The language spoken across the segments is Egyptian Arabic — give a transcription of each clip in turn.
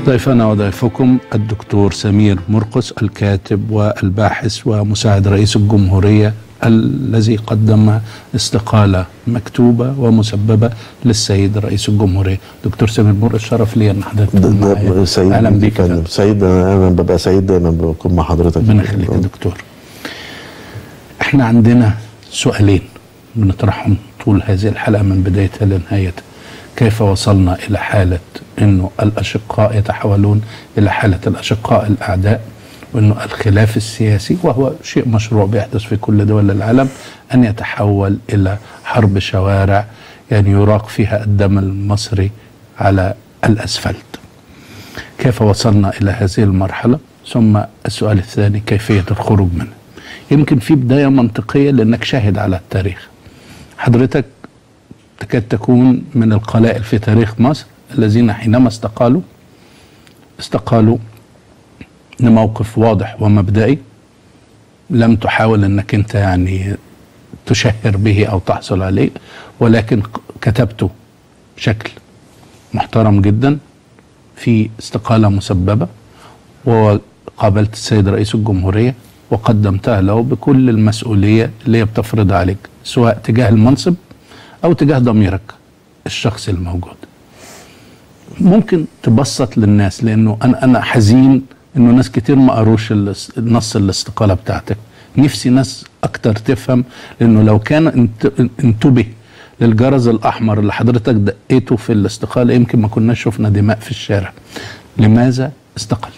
ضيفنا وضيفكم الدكتور سمير مرقس الكاتب والباحث ومساعد رئيس الجمهورية الذي قدم استقالة مكتوبة ومسببة للسيد رئيس الجمهورية دكتور سمير مرقس شرف لي أن حضرتك تكون معايا. سعيد أهلا بيك يا فندم. فندم. سعيد انا ببقى سعيد دايما بكون مع حضرتك ربنا يخليك يا دكتور احنا عندنا سؤالين بنطرحهم طول هذه الحلقة من بدايتها لنهايتها كيف وصلنا إلى حالة أنه الأشقاء يتحولون إلى حالة الأشقاء الأعداء وأنه الخلاف السياسي وهو شيء مشروع بيحدث في كل دول العالم أن يتحول إلى حرب شوارع يعني يراق فيها الدم المصري على الأسفلت كيف وصلنا إلى هذه المرحلة ثم السؤال الثاني كيفية الخروج منها يمكن في بداية منطقية لأنك شاهد على التاريخ حضرتك تكاد تكون من القلائل في تاريخ مصر الذين حينما استقالوا استقالوا لموقف واضح ومبدئي لم تحاول انك انت يعني تشهر به او تحصل عليه ولكن كتبته بشكل محترم جدا في استقالة مسببة وقابلت السيد رئيس الجمهورية وقدمتها له بكل المسؤولية اللي هي بتفرضها عليك سواء تجاه المنصب أو تجاه ضميرك الشخصي الموجود ممكن تبسط للناس لأنه أنا أنا حزين إنه ناس كتير ما قروش الاس- نص الاستقالة بتاعتك نفسي ناس أكتر تفهم لأنه لو كان انت- انتبه للجرس الأحمر اللي حضرتك دقيته في الاستقالة يمكن ما كناش شفنا دماء في الشارع لماذا استقلت؟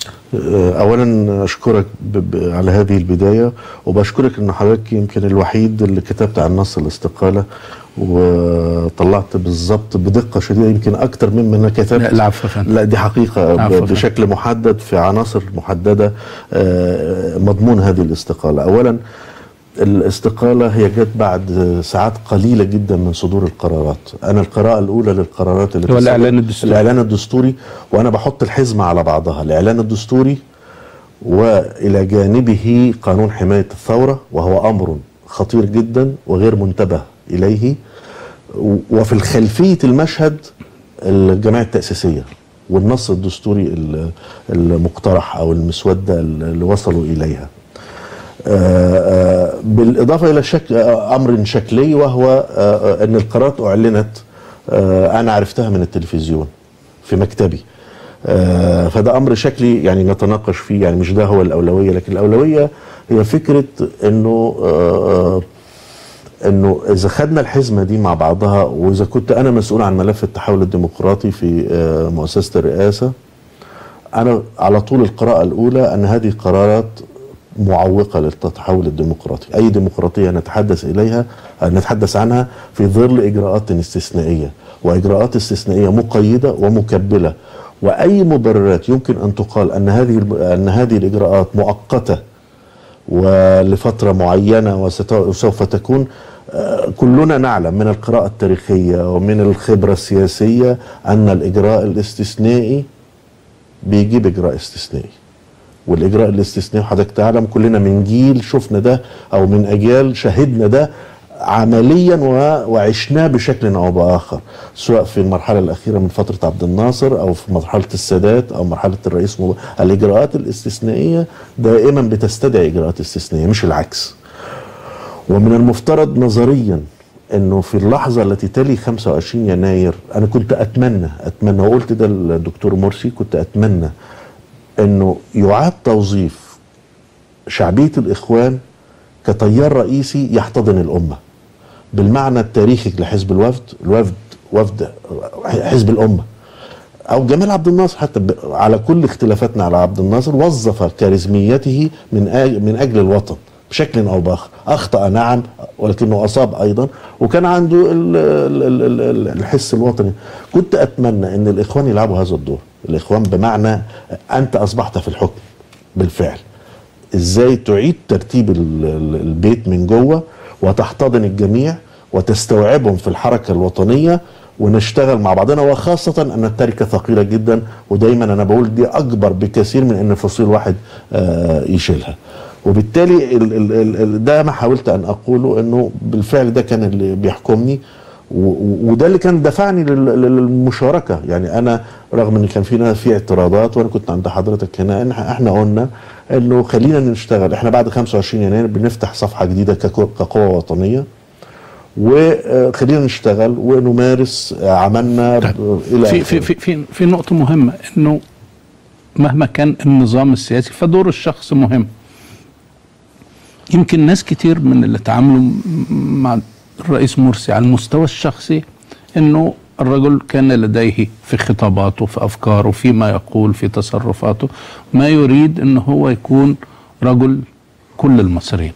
اولا اشكرك ب- ب- على هذه البدايه وبشكرك ان حضرتك يمكن الوحيد اللي كتبت عن نص الاستقاله وطلعت بالظبط بدقه شديده يمكن اكتر مما انا كتبت لا، العفو يا فندم. لا دي حقيقه العفو يا ب- فندم. بشكل محدد في عناصر محدده آه، مضمون هذه الاستقاله اولا الاستقالة هي جت بعد ساعات قليلة جدا من صدور القرارات أنا القراءة الأولى للقرارات اللي هو تصدر- الإعلان الدستوري. الإعلان الدستوري وأنا بحط الحزمة على بعضها الإعلان الدستوري والى جانبه قانون حمايه الثوره وهو امر خطير جدا وغير منتبه اليه و- وفي خلفيه المشهد الجمعيه التاسيسيه والنص الدستوري ال- المقترح او المسوده اللي وصلوا اليها. آه، آه، بالاضافه الى شك آه، امر شكلي وهو آه، آه، ان القرارات اعلنت آه، انا عرفتها من التلفزيون في مكتبي آه، فده امر شكلي يعني نتناقش فيه يعني مش ده هو الاولويه لكن الاولويه هي فكره انه آه، آه، انه اذا خدنا الحزمه دي مع بعضها واذا كنت انا مسؤول عن ملف التحول الديمقراطي في آه، مؤسسه الرئاسه انا على طول القراءه الاولى ان هذه قرارات معوقه للتحول الديمقراطي اي ديمقراطيه نتحدث اليها نتحدث عنها في ظل اجراءات استثنائيه واجراءات استثنائيه مقيده ومكبله واي مبررات يمكن ان تقال ان هذه ان هذه الاجراءات مؤقته ولفتره معينه وست- وسوف تكون آه، كلنا نعلم من القراءه التاريخيه ومن الخبره السياسيه ان الاجراء الاستثنائي بيجيب اجراء استثنائي والاجراء الاستثنائي حضرتك تعلم كلنا من جيل شفنا ده او من اجيال شهدنا ده عمليا و- وعشناه بشكل او باخر سواء في المرحله الاخيره من فتره عبد الناصر او في مرحله السادات او مرحله الرئيس مب... الاجراءات الاستثنائيه دائما بتستدعي اجراءات استثنائيه مش العكس ومن المفترض نظريا انه في اللحظه التي تلي 25 يناير انا كنت اتمنى اتمنى وقلت ده للدكتور مرسي كنت اتمنى انه يعاد توظيف شعبيه الاخوان كتيار رئيسي يحتضن الامه بالمعنى التاريخي لحزب الوفد الوفد وفد حزب الامه او جمال عبد الناصر حتى ب- على كل اختلافاتنا على عبد الناصر وظف كاريزميته من أج- من اجل الوطن بشكل او باخر اخطا نعم ولكنه اصاب ايضا وكان عنده ال- ال- ال- ال- الحس الوطني كنت اتمنى ان الاخوان يلعبوا هذا الدور الاخوان بمعنى انت اصبحت في الحكم بالفعل ازاي تعيد ترتيب ال- ال- البيت من جوه وتحتضن الجميع وتستوعبهم في الحركه الوطنيه ونشتغل مع بعضنا وخاصة أن التركة ثقيلة جدا ودايما أنا بقول دي أكبر بكثير من أن فصيل واحد آه، يشيلها وبالتالي ال ال ال ال- ده ما حاولت أن أقوله أنه بالفعل ده كان اللي بيحكمني و- و- وده اللي كان دفعني لل- لل- للمشاركه يعني انا رغم ان كان فينا في اعتراضات وانا كنت عند حضرتك هنا إن احنا قلنا انه خلينا نشتغل احنا بعد 25 يناير بنفتح صفحه جديده ككو- كقوه وطنيه وخلينا نشتغل ونمارس عملنا ب- الى في في آخره. في في, في نقطة مهمة انه مهما كان النظام السياسي فدور الشخص مهم. يمكن ناس كتير من اللي تعاملوا م- مع الرئيس مرسي على المستوى الشخصي انه الرجل كان لديه في خطاباته في افكاره فيما يقول في تصرفاته ما يريد ان هو يكون رجل كل المصريين.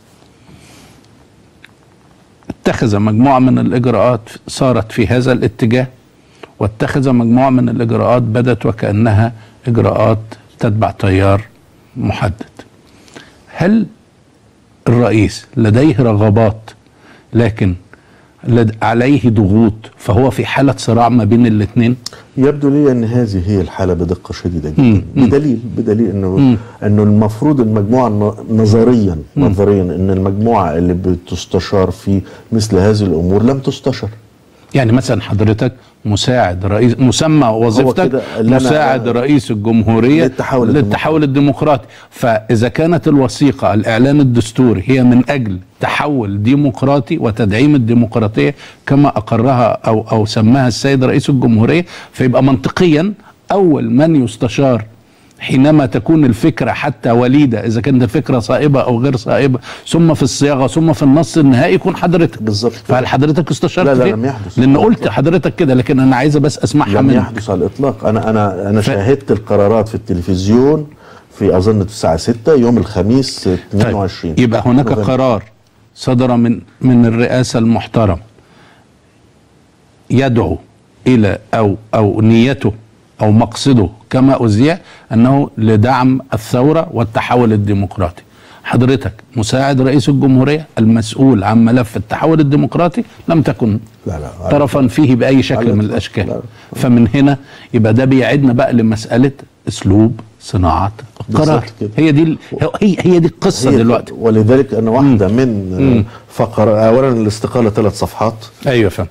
اتخذ مجموعة من الإجراءات صارت في هذا الاتجاه واتخذ مجموعة من الإجراءات بدت وكأنها إجراءات تتبع تيار محدد هل الرئيس لديه رغبات لكن لد عليه ضغوط فهو في حالة صراع ما بين الاثنين يبدو لي ان هذه هي الحاله بدقه شديده مم. جدا مم. بدليل بدليل انه مم. انه المفروض المجموعه الن- نظريا نظريا ان المجموعه اللي بتستشار في مثل هذه الامور لم تستشر يعني مثلا حضرتك مساعد رئيس مسمى وظيفتك كده اللي أنا- مساعد رئيس الجمهورية للتحول للتحول الديمقراطي فإذا كانت الوثيقة الإعلان الدستوري هي من أجل تحول ديمقراطي وتدعيم الديمقراطية كما أقرها أو أو سماها السيد رئيس الجمهورية فيبقى منطقيا أول من يستشار حينما تكون الفكرة حتى وليدة إذا كانت الفكرة صائبة أو غير صائبة ثم في الصياغة ثم في النص النهائي يكون حضرتك بالظبط كده. فهل حضرتك استشرت لا، لا، فيه؟ لم يحدث. لأن قلت حضرتك كده لكن أنا عايزة بس أسمعها لم منك يحدث على الاطلاق انا انا انا ف- شاهدت القرارات في التلفزيون في اظن الساعه 6 يوم الخميس 22 طيب يبقى هناك نوفمبر. قرار صدر من من الرئاسة المحترم يدعو إلى أو أو نيته أو مقصده كما أذيع أنه لدعم الثورة والتحول الديمقراطي حضرتك مساعد رئيس الجمهورية المسؤول عن ملف التحول الديمقراطي لم تكن لا لا طرفا فيه بأي شكل على من الإطلاق. الأشكال لا. فمن هنا يبقى ده بيعيدنا بقى لمسألة أسلوب صناعة القرار بالظبط كده. هي دي ال- هي هي دي القصة هي دلوقتي ولذلك انا واحده من فقر اولا الاستقاله ثلاث صفحات ايوه فاهم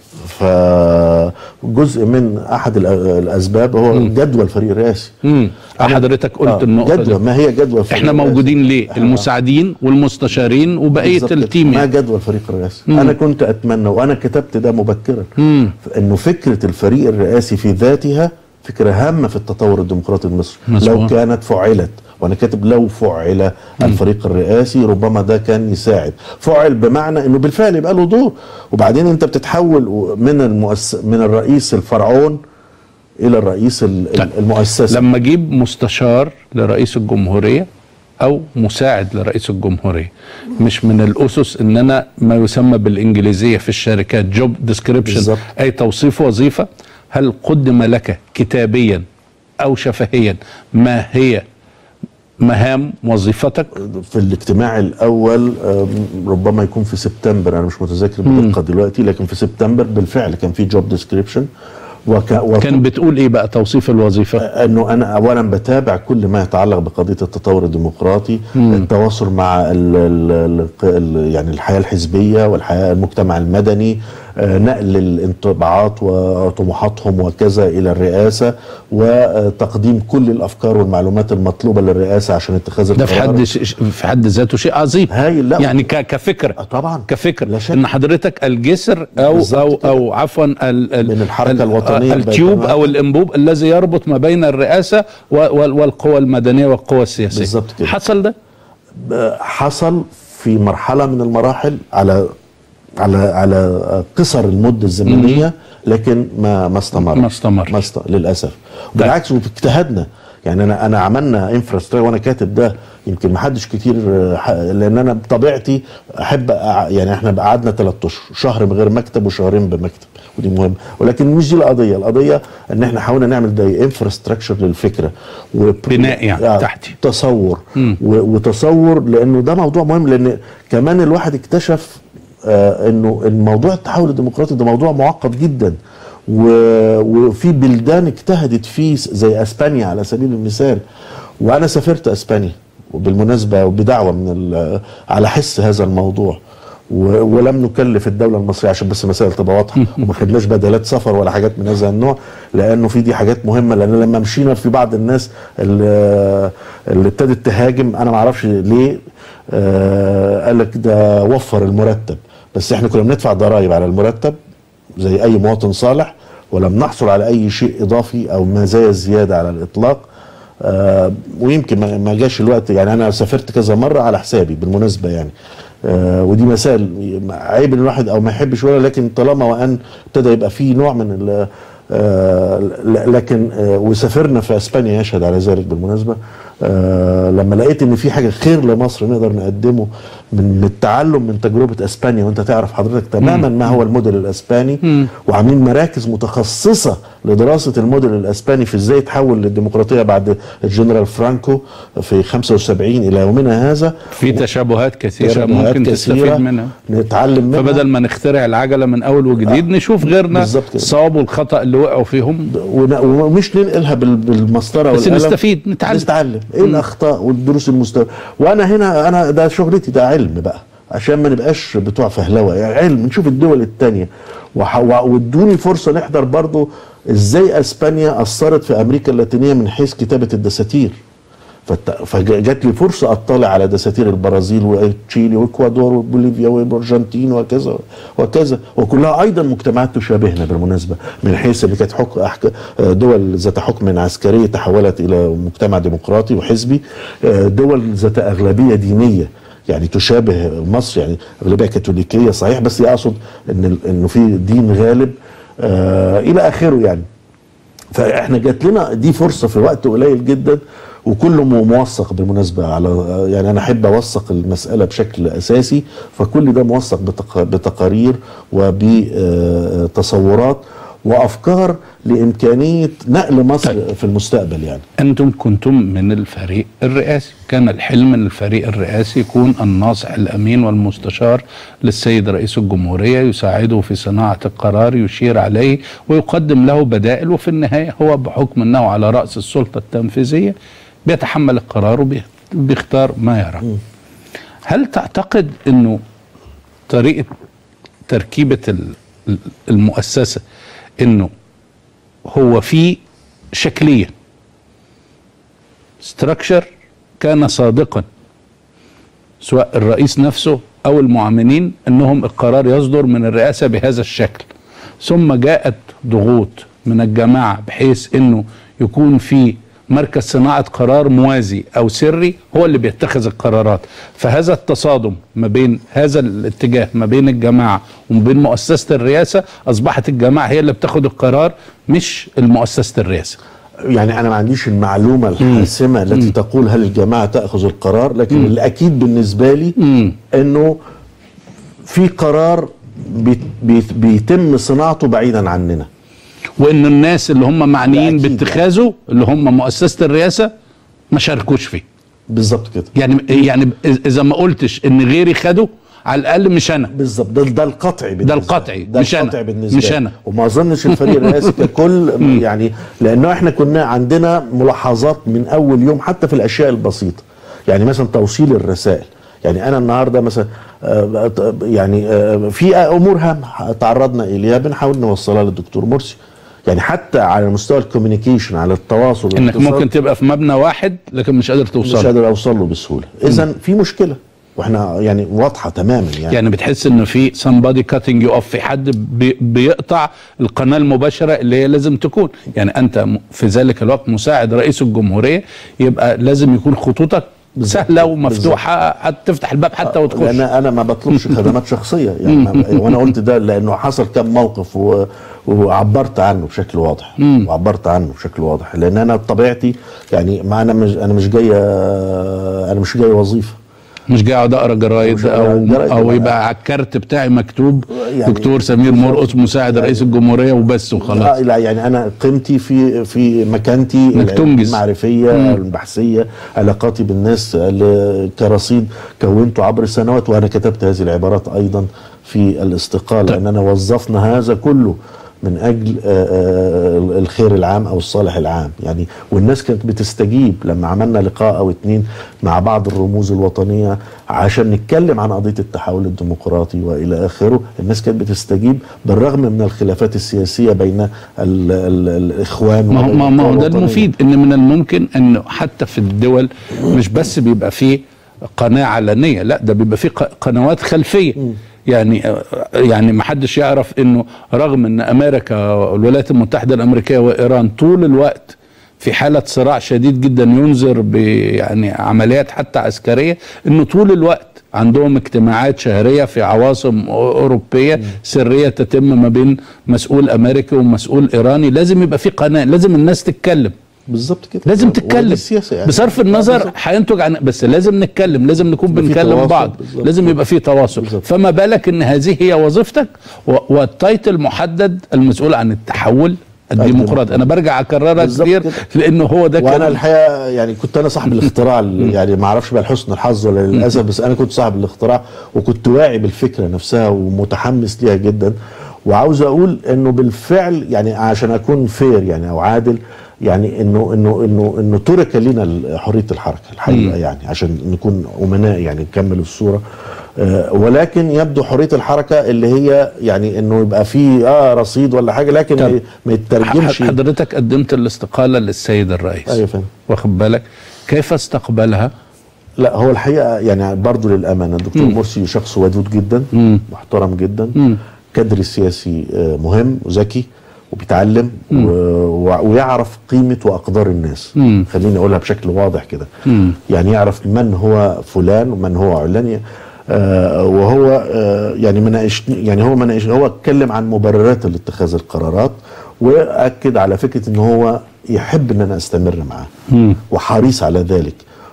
فجزء من احد الأ- الاسباب هو جدول الفريق الرئاسي امم حضرتك قلت آه، النقطه جدول دي ما هي جدول الفريق احنا الرئاسي؟ موجودين ليه إحنا- المساعدين والمستشارين وبقيه بالظبط كده. التيم ما يعني. جدول الفريق الرئاسي انا كنت اتمنى وانا كتبت ده مبكرا مم. انه فكره الفريق الرئاسي في ذاتها فكره هامه في التطور الديمقراطي المصري مظبوط. لو كانت فعلت وانا كاتب لو فعل الفريق الرئاسي ربما ده كان يساعد فعل بمعنى انه بالفعل يبقى له دور وبعدين انت بتتحول من المؤس... من الرئيس الفرعون الى الرئيس ال- طيب. المؤسسه لما اجيب مستشار لرئيس الجمهوريه او مساعد لرئيس الجمهوريه مش من الاسس ان انا ما يسمى بالانجليزيه في الشركات جوب ديسكريبشن بالظبط. اي توصيف وظيفه هل قدم لك كتابيا او شفهيا ما هي مهام وظيفتك في الاجتماع الاول آم، ربما يكون في سبتمبر انا مش متذكر بدقه دلوقتي لكن في سبتمبر بالفعل كان في جوب ديسكريبشن وك... وك... كان بتقول ايه بقى توصيف الوظيفه انه انا اولا بتابع كل ما يتعلق بقضيه التطور الديمقراطي التواصل مع ال ال ال ال يعني الحياه الحزبيه والحياه المجتمع المدني آه، نقل الانطباعات وطموحاتهم وكذا الى الرئاسه وتقديم كل الافكار والمعلومات المطلوبه للرئاسه عشان اتخاذ ده في القرار حد ش- في حد ذاته شيء عظيم هايل لا يعني ك- كفكره آه، طبعا كفكر لا شك. ان حضرتك الجسر او بالظبط او كده. او عفوا ال ال من الحركة ال- الوطنية التيوب البيتنا. او الانبوب الذي يربط ما بين الرئاسه و- وال- والقوى المدنيه والقوى السياسيه بالظبط كده. حصل ده حصل في مرحله من المراحل على على على قصر المده الزمنيه لكن ما ما استمر ما استمر. ما است... للاسف بالعكس واجتهدنا يعني انا انا عملنا انفراستراكشر وانا كاتب ده يمكن ما حدش كتير آه، ح- لان انا بطبيعتي احب أع- يعني احنا قعدنا ثلاث اشهر شهر من غير مكتب وشهرين بمكتب ودي مهمه ولكن مش دي القضيه القضيه ان احنا حاولنا نعمل ده انفراستراكشر للفكره و- بناء يعني آه، تحتي. تصور مم. و- وتصور لانه ده موضوع مهم لان كمان الواحد اكتشف آه انه الموضوع التحول الديمقراطي ده موضوع معقد جدا و- وفي بلدان اجتهدت فيه زي اسبانيا على سبيل المثال وانا سافرت اسبانيا وبالمناسبه وبدعوه من ال- على حس هذا الموضوع و- ولم نكلف الدوله المصريه عشان بس المسائل تبقى واضحه وما خدناش بدلات سفر ولا حاجات من هذا النوع لانه في دي حاجات مهمه لان لما مشينا في بعض الناس اللي, اللي ابتدت تهاجم انا ما اعرفش ليه آه قال لك ده وفر المرتب بس احنا كنا بندفع ضرائب على المرتب زي اي مواطن صالح ولم نحصل على اي شيء اضافي او مزايا زياده على الاطلاق آه ويمكن ما- ما جاش الوقت يعني انا سافرت كذا مره على حسابي بالمناسبه يعني آه ودي مسائل عيب ان الواحد او ما يحبش ولا لكن طالما وان ابتدى يبقى فيه نوع من ال آه ل- لكن آه وسافرنا في اسبانيا يشهد على ذلك بالمناسبه آه لما لقيت ان في حاجه خير لمصر نقدر نقدمه من من التعلم من تجربه اسبانيا وانت تعرف حضرتك تماما ما هو الموديل الاسباني وعاملين مراكز متخصصه لدراسه الموديل الاسباني في ازاي تحول للديمقراطيه بعد الجنرال فرانكو في 75 الى يومنا هذا في تشابهات كثيره تشابهات ممكن كثيرة تستفيد منها نتعلم منها فبدل ما نخترع العجله من اول وجديد نشوف غيرنا بالظبط كده. الصواب والخطا اللي وقعوا فيهم ون- ومش ننقلها بال- بالمسطره بس والقلم نستفيد، نتعلم. نتعلم ايه الاخطاء والدروس المستوى وانا هنا انا ده شغلتي ده علم بقى عشان ما نبقاش بتوع فهلوه يعني علم نشوف الدول التانية وح- وع- وادوني فرصه نحضر برضو ازاي اسبانيا اثرت في امريكا اللاتينيه من حيث كتابه الدساتير فت- فجات لي فرصه اطلع على دساتير البرازيل وتشيلي واكوادور وبوليفيا والارجنتين وكذا وكذا وكلها ايضا مجتمعات تشابهنا بالمناسبه من حيث اللي كانت حكم أحك... دول ذات حكم عسكري تحولت الى مجتمع ديمقراطي وحزبي دول ذات اغلبيه دينيه يعني تشابه مصر يعني اغلبيه كاثوليكيه صحيح بس اقصد ان انه في دين غالب آه الى اخره يعني فاحنا جات لنا دي فرصه في وقت قليل جدا وكله مو- موثق بالمناسبه على يعني انا احب اوثق المساله بشكل اساسي فكل ده موثق بتق- بتقارير وبتصورات وافكار لامكانيه نقل مصر طيب. في المستقبل يعني انتم كنتم من الفريق الرئاسي كان الحلم ان الفريق الرئاسي يكون الناصح الامين والمستشار للسيد رئيس الجمهوريه يساعده في صناعه القرار يشير عليه ويقدم له بدائل وفي النهايه هو بحكم انه على راس السلطه التنفيذيه بيتحمل القرار وبيختار ما يرى هل تعتقد انه طريقه تركيبه ال- المؤسسه انه هو في شكليا ستراكشر كان صادقا سواء الرئيس نفسه او المعاونين انهم القرار يصدر من الرئاسه بهذا الشكل ثم جاءت ضغوط من الجماعه بحيث انه يكون في مركز صناعه قرار موازي او سري هو اللي بيتخذ القرارات فهذا التصادم ما بين هذا الاتجاه ما بين الجماعه وما بين مؤسسه الرئاسه اصبحت الجماعه هي اللي بتاخد القرار مش المؤسسه الرئاسه يعني انا ما عنديش المعلومه الحاسمه التي تقول هل الجماعه تاخذ القرار لكن الاكيد بالنسبه لي انه في قرار بيت بيت بيتم صناعته بعيدا عننا وان الناس اللي هم معنيين ده أكيد باتخاذه اللي هم مؤسسه الرئاسه ما شاركوش فيه بالظبط كده يعني يعني اذا ما قلتش ان غيري خده على الاقل مش انا بالظبط ده ده القطعي بالنسبه القطعي، ده مش أنا. القطعي بالنسبه مش لي. أنا. وما اظنش الفريق الرئاسي ككل يعني لانه احنا كنا عندنا ملاحظات من اول يوم حتى في الاشياء البسيطه يعني مثلا توصيل الرسائل يعني انا النهارده مثلا آه، يعني آه، في امور هامه تعرضنا اليها بنحاول نوصلها للدكتور مرسي يعني حتى على مستوى الكوميونيكيشن على التواصل انك والاتصال، ممكن تبقى في مبنى واحد لكن مش قادر مش توصل قادر اوصل له بسهوله اذا في مشكله واحنا يعني واضحه تماما يعني, يعني بتحس ان في somebody cutting you off في حد بي بيقطع القناه المباشره اللي هي لازم تكون يعني انت م- في ذلك الوقت مساعد رئيس الجمهوريه يبقى لازم يكون خطوطك سهله ومفتوحه حتى تفتح الباب حتى لان وتخش انا ما بطلبش خدمات شخصيه يعني ما- وانا قلت ده لانه حصل كم موقف و... وعبرت عنه بشكل واضح وعبرت عنه بشكل واضح لان انا بطبيعتي يعني ما انا مش انا مش جاي انا مش جاي وظيفه مش جاي اقعد اقرا جرايد مش هقرا او جرايد، او لا. يبقى على الكارت بتاعي مكتوب يعني- دكتور سمير مرقص مساعد رئيس الجمهوريه وبس لا, وخلاص لا يعني انا قيمتي في في مكانتي إنك تنجز. المعرفيه البحثيه علاقاتي بالناس اللي كرصيد كونته عبر السنوات وانا كتبت هذه العبارات ايضا في الاستقاله طيب. اننا وظفنا هذا كله من اجل آه، آه، الخير العام او الصالح العام يعني والناس كانت بتستجيب لما عملنا لقاء او اتنين مع بعض الرموز الوطنيه عشان نتكلم عن قضيه التحول الديمقراطي والى اخره الناس كانت بتستجيب بالرغم من الخلافات السياسيه بين ال ال الاخوان ما هو وبين ما ما هو القوى ده الوطنية. المفيد ان من الممكن انه حتى في الدول مش بس بيبقى فيه قناه علنيه لا ده بيبقى فيه ق- قنوات خلفيه يعني يعني ما حدش يعرف انه رغم ان امريكا والولايات المتحده الامريكيه وايران طول الوقت في حاله صراع شديد جدا ينذر ب يعني عمليات حتى عسكريه انه طول الوقت عندهم اجتماعات شهريه في عواصم اوروبيه سريه تتم ما بين مسؤول امريكي ومسؤول ايراني لازم يبقى في قناه لازم الناس تتكلم بالظبط كده لازم ودي تتكلم السياسة يعني. بصرف النظر هينتج عن بس لازم نتكلم لازم نكون يبقى في بنكلم تواصل، بعض بالظبط. لازم يبقى في تواصل بالظبط. فما بالك ان هذه هي وظيفتك و- والتايتل محدد المسؤول عن التحول الديمقراطي انا برجع اكررها بالظبط كتير كده. لانه هو ده وانا كان الحقيقه يعني كنت انا صاحب الاختراع ال- يعني ما اعرفش بقى لحسن الحظ ولا للاسف بس انا كنت صاحب الاختراع وكنت واعي بالفكره نفسها ومتحمس ليها جدا وعاوز اقول انه بالفعل يعني عشان اكون فير يعني او عادل يعني انه انه انه انه ترك لنا ال- حريه الحركه الحقيقه يعني عشان نكون امناء يعني نكمل الصوره آه، ولكن يبدو حريه الحركه اللي هي يعني انه يبقى في اه رصيد ولا حاجه لكن طب. ما- ما يترجمش ح- حضرتك قدمت الاستقاله للسيد الرئيس ايوه فاهم واخد بالك كيف استقبلها لا هو الحقيقه يعني برضه للامانه الدكتور مرسي شخص ودود جدا محترم جدا كادر سياسي آه، مهم وذكي وبيتعلم و... و- ويعرف قيمه واقدار الناس مم. خليني اقولها بشكل واضح كده مم. يعني يعرف من هو فلان ومن هو علان آه وهو آه يعني مناقشني يعني هو مناقش هو اتكلم عن مبررات لاتخاذ القرارات واكد على فكره ان هو يحب ان انا استمر معاه وحريص على ذلك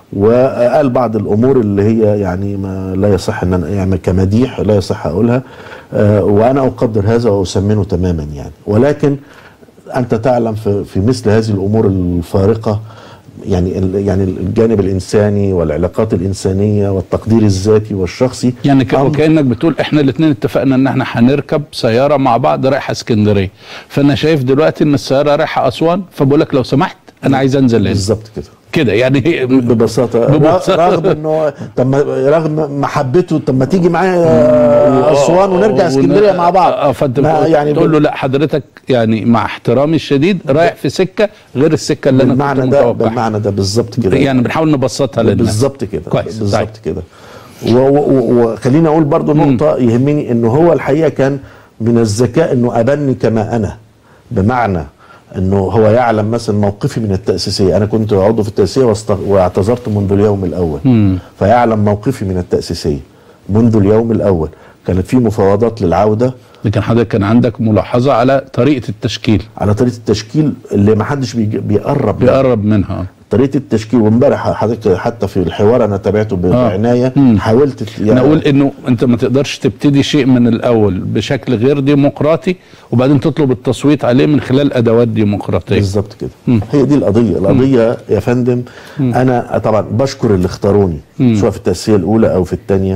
وقال بعض الامور اللي هي يعني ما لا يصح ان انا يعني كمديح لا يصح اقولها آه وانا اقدر هذا واثمنه تماما يعني ولكن انت تعلم في, في مثل هذه الامور الفارقه يعني ال- يعني الجانب الانساني والعلاقات الانسانيه والتقدير الذاتي والشخصي يعني ك- أمر- وكانك بتقول احنا الاثنين اتفقنا ان احنا هنركب سياره مع بعض رايحه اسكندريه فانا شايف دلوقتي ان السياره رايحه اسوان فبقول لك لو سمحت انا عايز انزل هنا بالظبط كده كده يعني هي- ببساطه ببساطة. رغم انه طب ما- رغم محبته طب ما تيجي معايا اسوان ونرجع اسكندريه مع بعض اه فانت ما يعني يعني تقول له لا حضرتك يعني مع احترامي الشديد رايح في سكه غير السكه اللي انا كنت بالمعنى ده متوقعها بالمعنى ده بالظبط كده يعني بنحاول نبسطها للناس بالظبط كده كويس، بالظبط طيب. كده و- و- و- وخليني اقول برضو نقطه يهمني انه هو الحقيقه كان من الذكاء انه ابني كما انا بمعنى انه هو يعلم مثلا موقفي من التاسيسيه انا كنت عضو في التاسيسيه واست- واعتذرت منذ اليوم الاول فيعلم موقفي من التاسيسيه منذ اليوم الاول كانت في مفاوضات للعوده لكن حضرتك كان عندك ملاحظه على طريقه التشكيل على طريقه التشكيل اللي ما حدش بيج- بيقرب لها. بيقرب منها طريقه التشكيل وامبارح حضرتك حتى في الحوار انا تابعته بعنايه مم. حاولت ت- انا اقول انه انت ما تقدرش تبتدي شيء من الاول بشكل غير ديمقراطي وبعدين تطلب التصويت عليه من خلال ادوات ديمقراطيه بالظبط كده هي دي القضيه القضيه يا فندم انا طبعا بشكر اللي اختاروني سواء في التاسيسيه الاولى او في الثانيه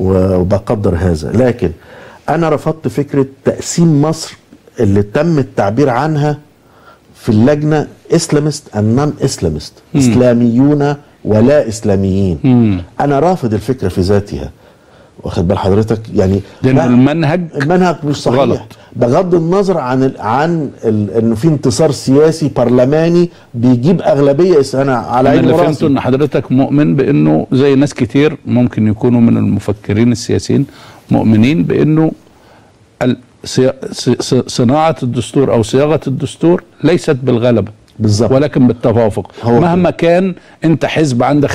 وبقدر هذا لكن انا رفضت فكره تقسيم مصر اللي تم التعبير عنها في اللجنه اسلامست اند نون اسلامست اسلاميون ولا اسلاميين انا رافض الفكره في ذاتها واخد بال حضرتك يعني لان ما- المنهج المنهج مش صحيح غلط. بغض النظر عن ال عن ال انه في انتصار سياسي برلماني بيجيب اغلبيه اس- انا على انا عيني اللي فهمته وراسي ان حضرتك مؤمن بانه زي ناس كتير ممكن يكونوا من المفكرين السياسيين مؤمنين بانه ال- صي- ص- ص- صناعه الدستور او صياغه الدستور ليست بالغلبه بالظبط. ولكن بالتوافق هو مهما كان انت حزب عندك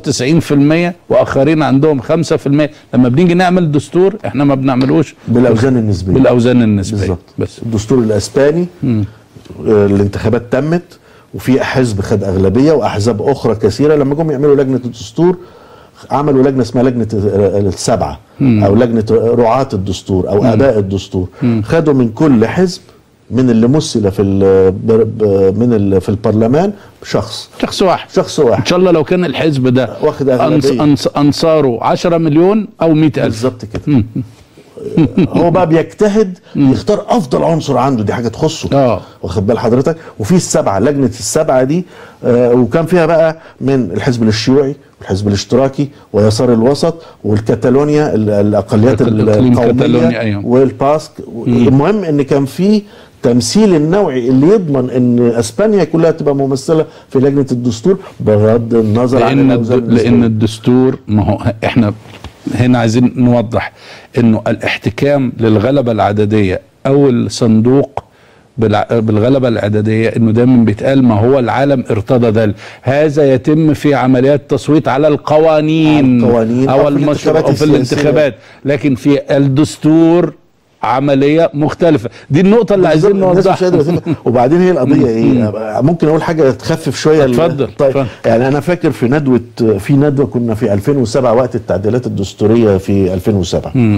95% واخرين عندهم 5% لما بنيجي نعمل دستور احنا ما بنعملوش بالاوزان النسبيه بالاوزان النسبيه بالظبط بس الدستور الاسباني آه، الانتخابات تمت وفي حزب خد اغلبيه واحزاب اخرى كثيره لما جم يعملوا لجنه الدستور عملوا لجنه اسمها لجنه السبعه او لجنه رعاه الدستور او اباء الدستور خدوا من كل حزب من اللي مثل في ال- ب- ب- من ال- في البرلمان شخص شخص واحد شخص ان واحد شاء الله لو كان الحزب ده واخد أغلبية. أنص أنص انصاره 10 مليون او 100 الف بالظبط كده هو بقى بيجتهد يختار افضل عنصر عنده دي حاجه تخصه آه. واخد بال حضرتك وفي السبعه لجنه السبعه دي آه، وكان فيها بقى من الحزب الشيوعي والحزب الاشتراكي ويسار الوسط والكتالونيا ال- الاقليات الإقليم القوميه كتالونيا، أيوة. والباسك المهم ان كان في تمثيل النوعي اللي يضمن ان اسبانيا كلها تبقى ممثله في لجنه الدستور بغض النظر عن لان الأوزان الد... لان الدستورية. الدستور ما هو احنا هنا عايزين نوضح انه الاحتكام للغلبه العدديه او الصندوق بالع... بالغلبه العدديه انه دايما بيتقال ما هو العالم ارتضى ذلك هذا يتم في عمليات تصويت على القوانين على القوانين أو او في المشروع الانتخابات او في السياسية. الانتخابات لكن في الدستور عمليه مختلفه دي النقطه اللي عايزين الناس مش نوضحها قادرة تفهم. وبعدين هي القضيه ايه ممكن اقول حاجه تخفف شويه ال- اتفضل، طيب اتفضل. يعني انا فاكر في ندوه في ندوه كنا في 2007 وقت التعديلات الدستوريه في 2007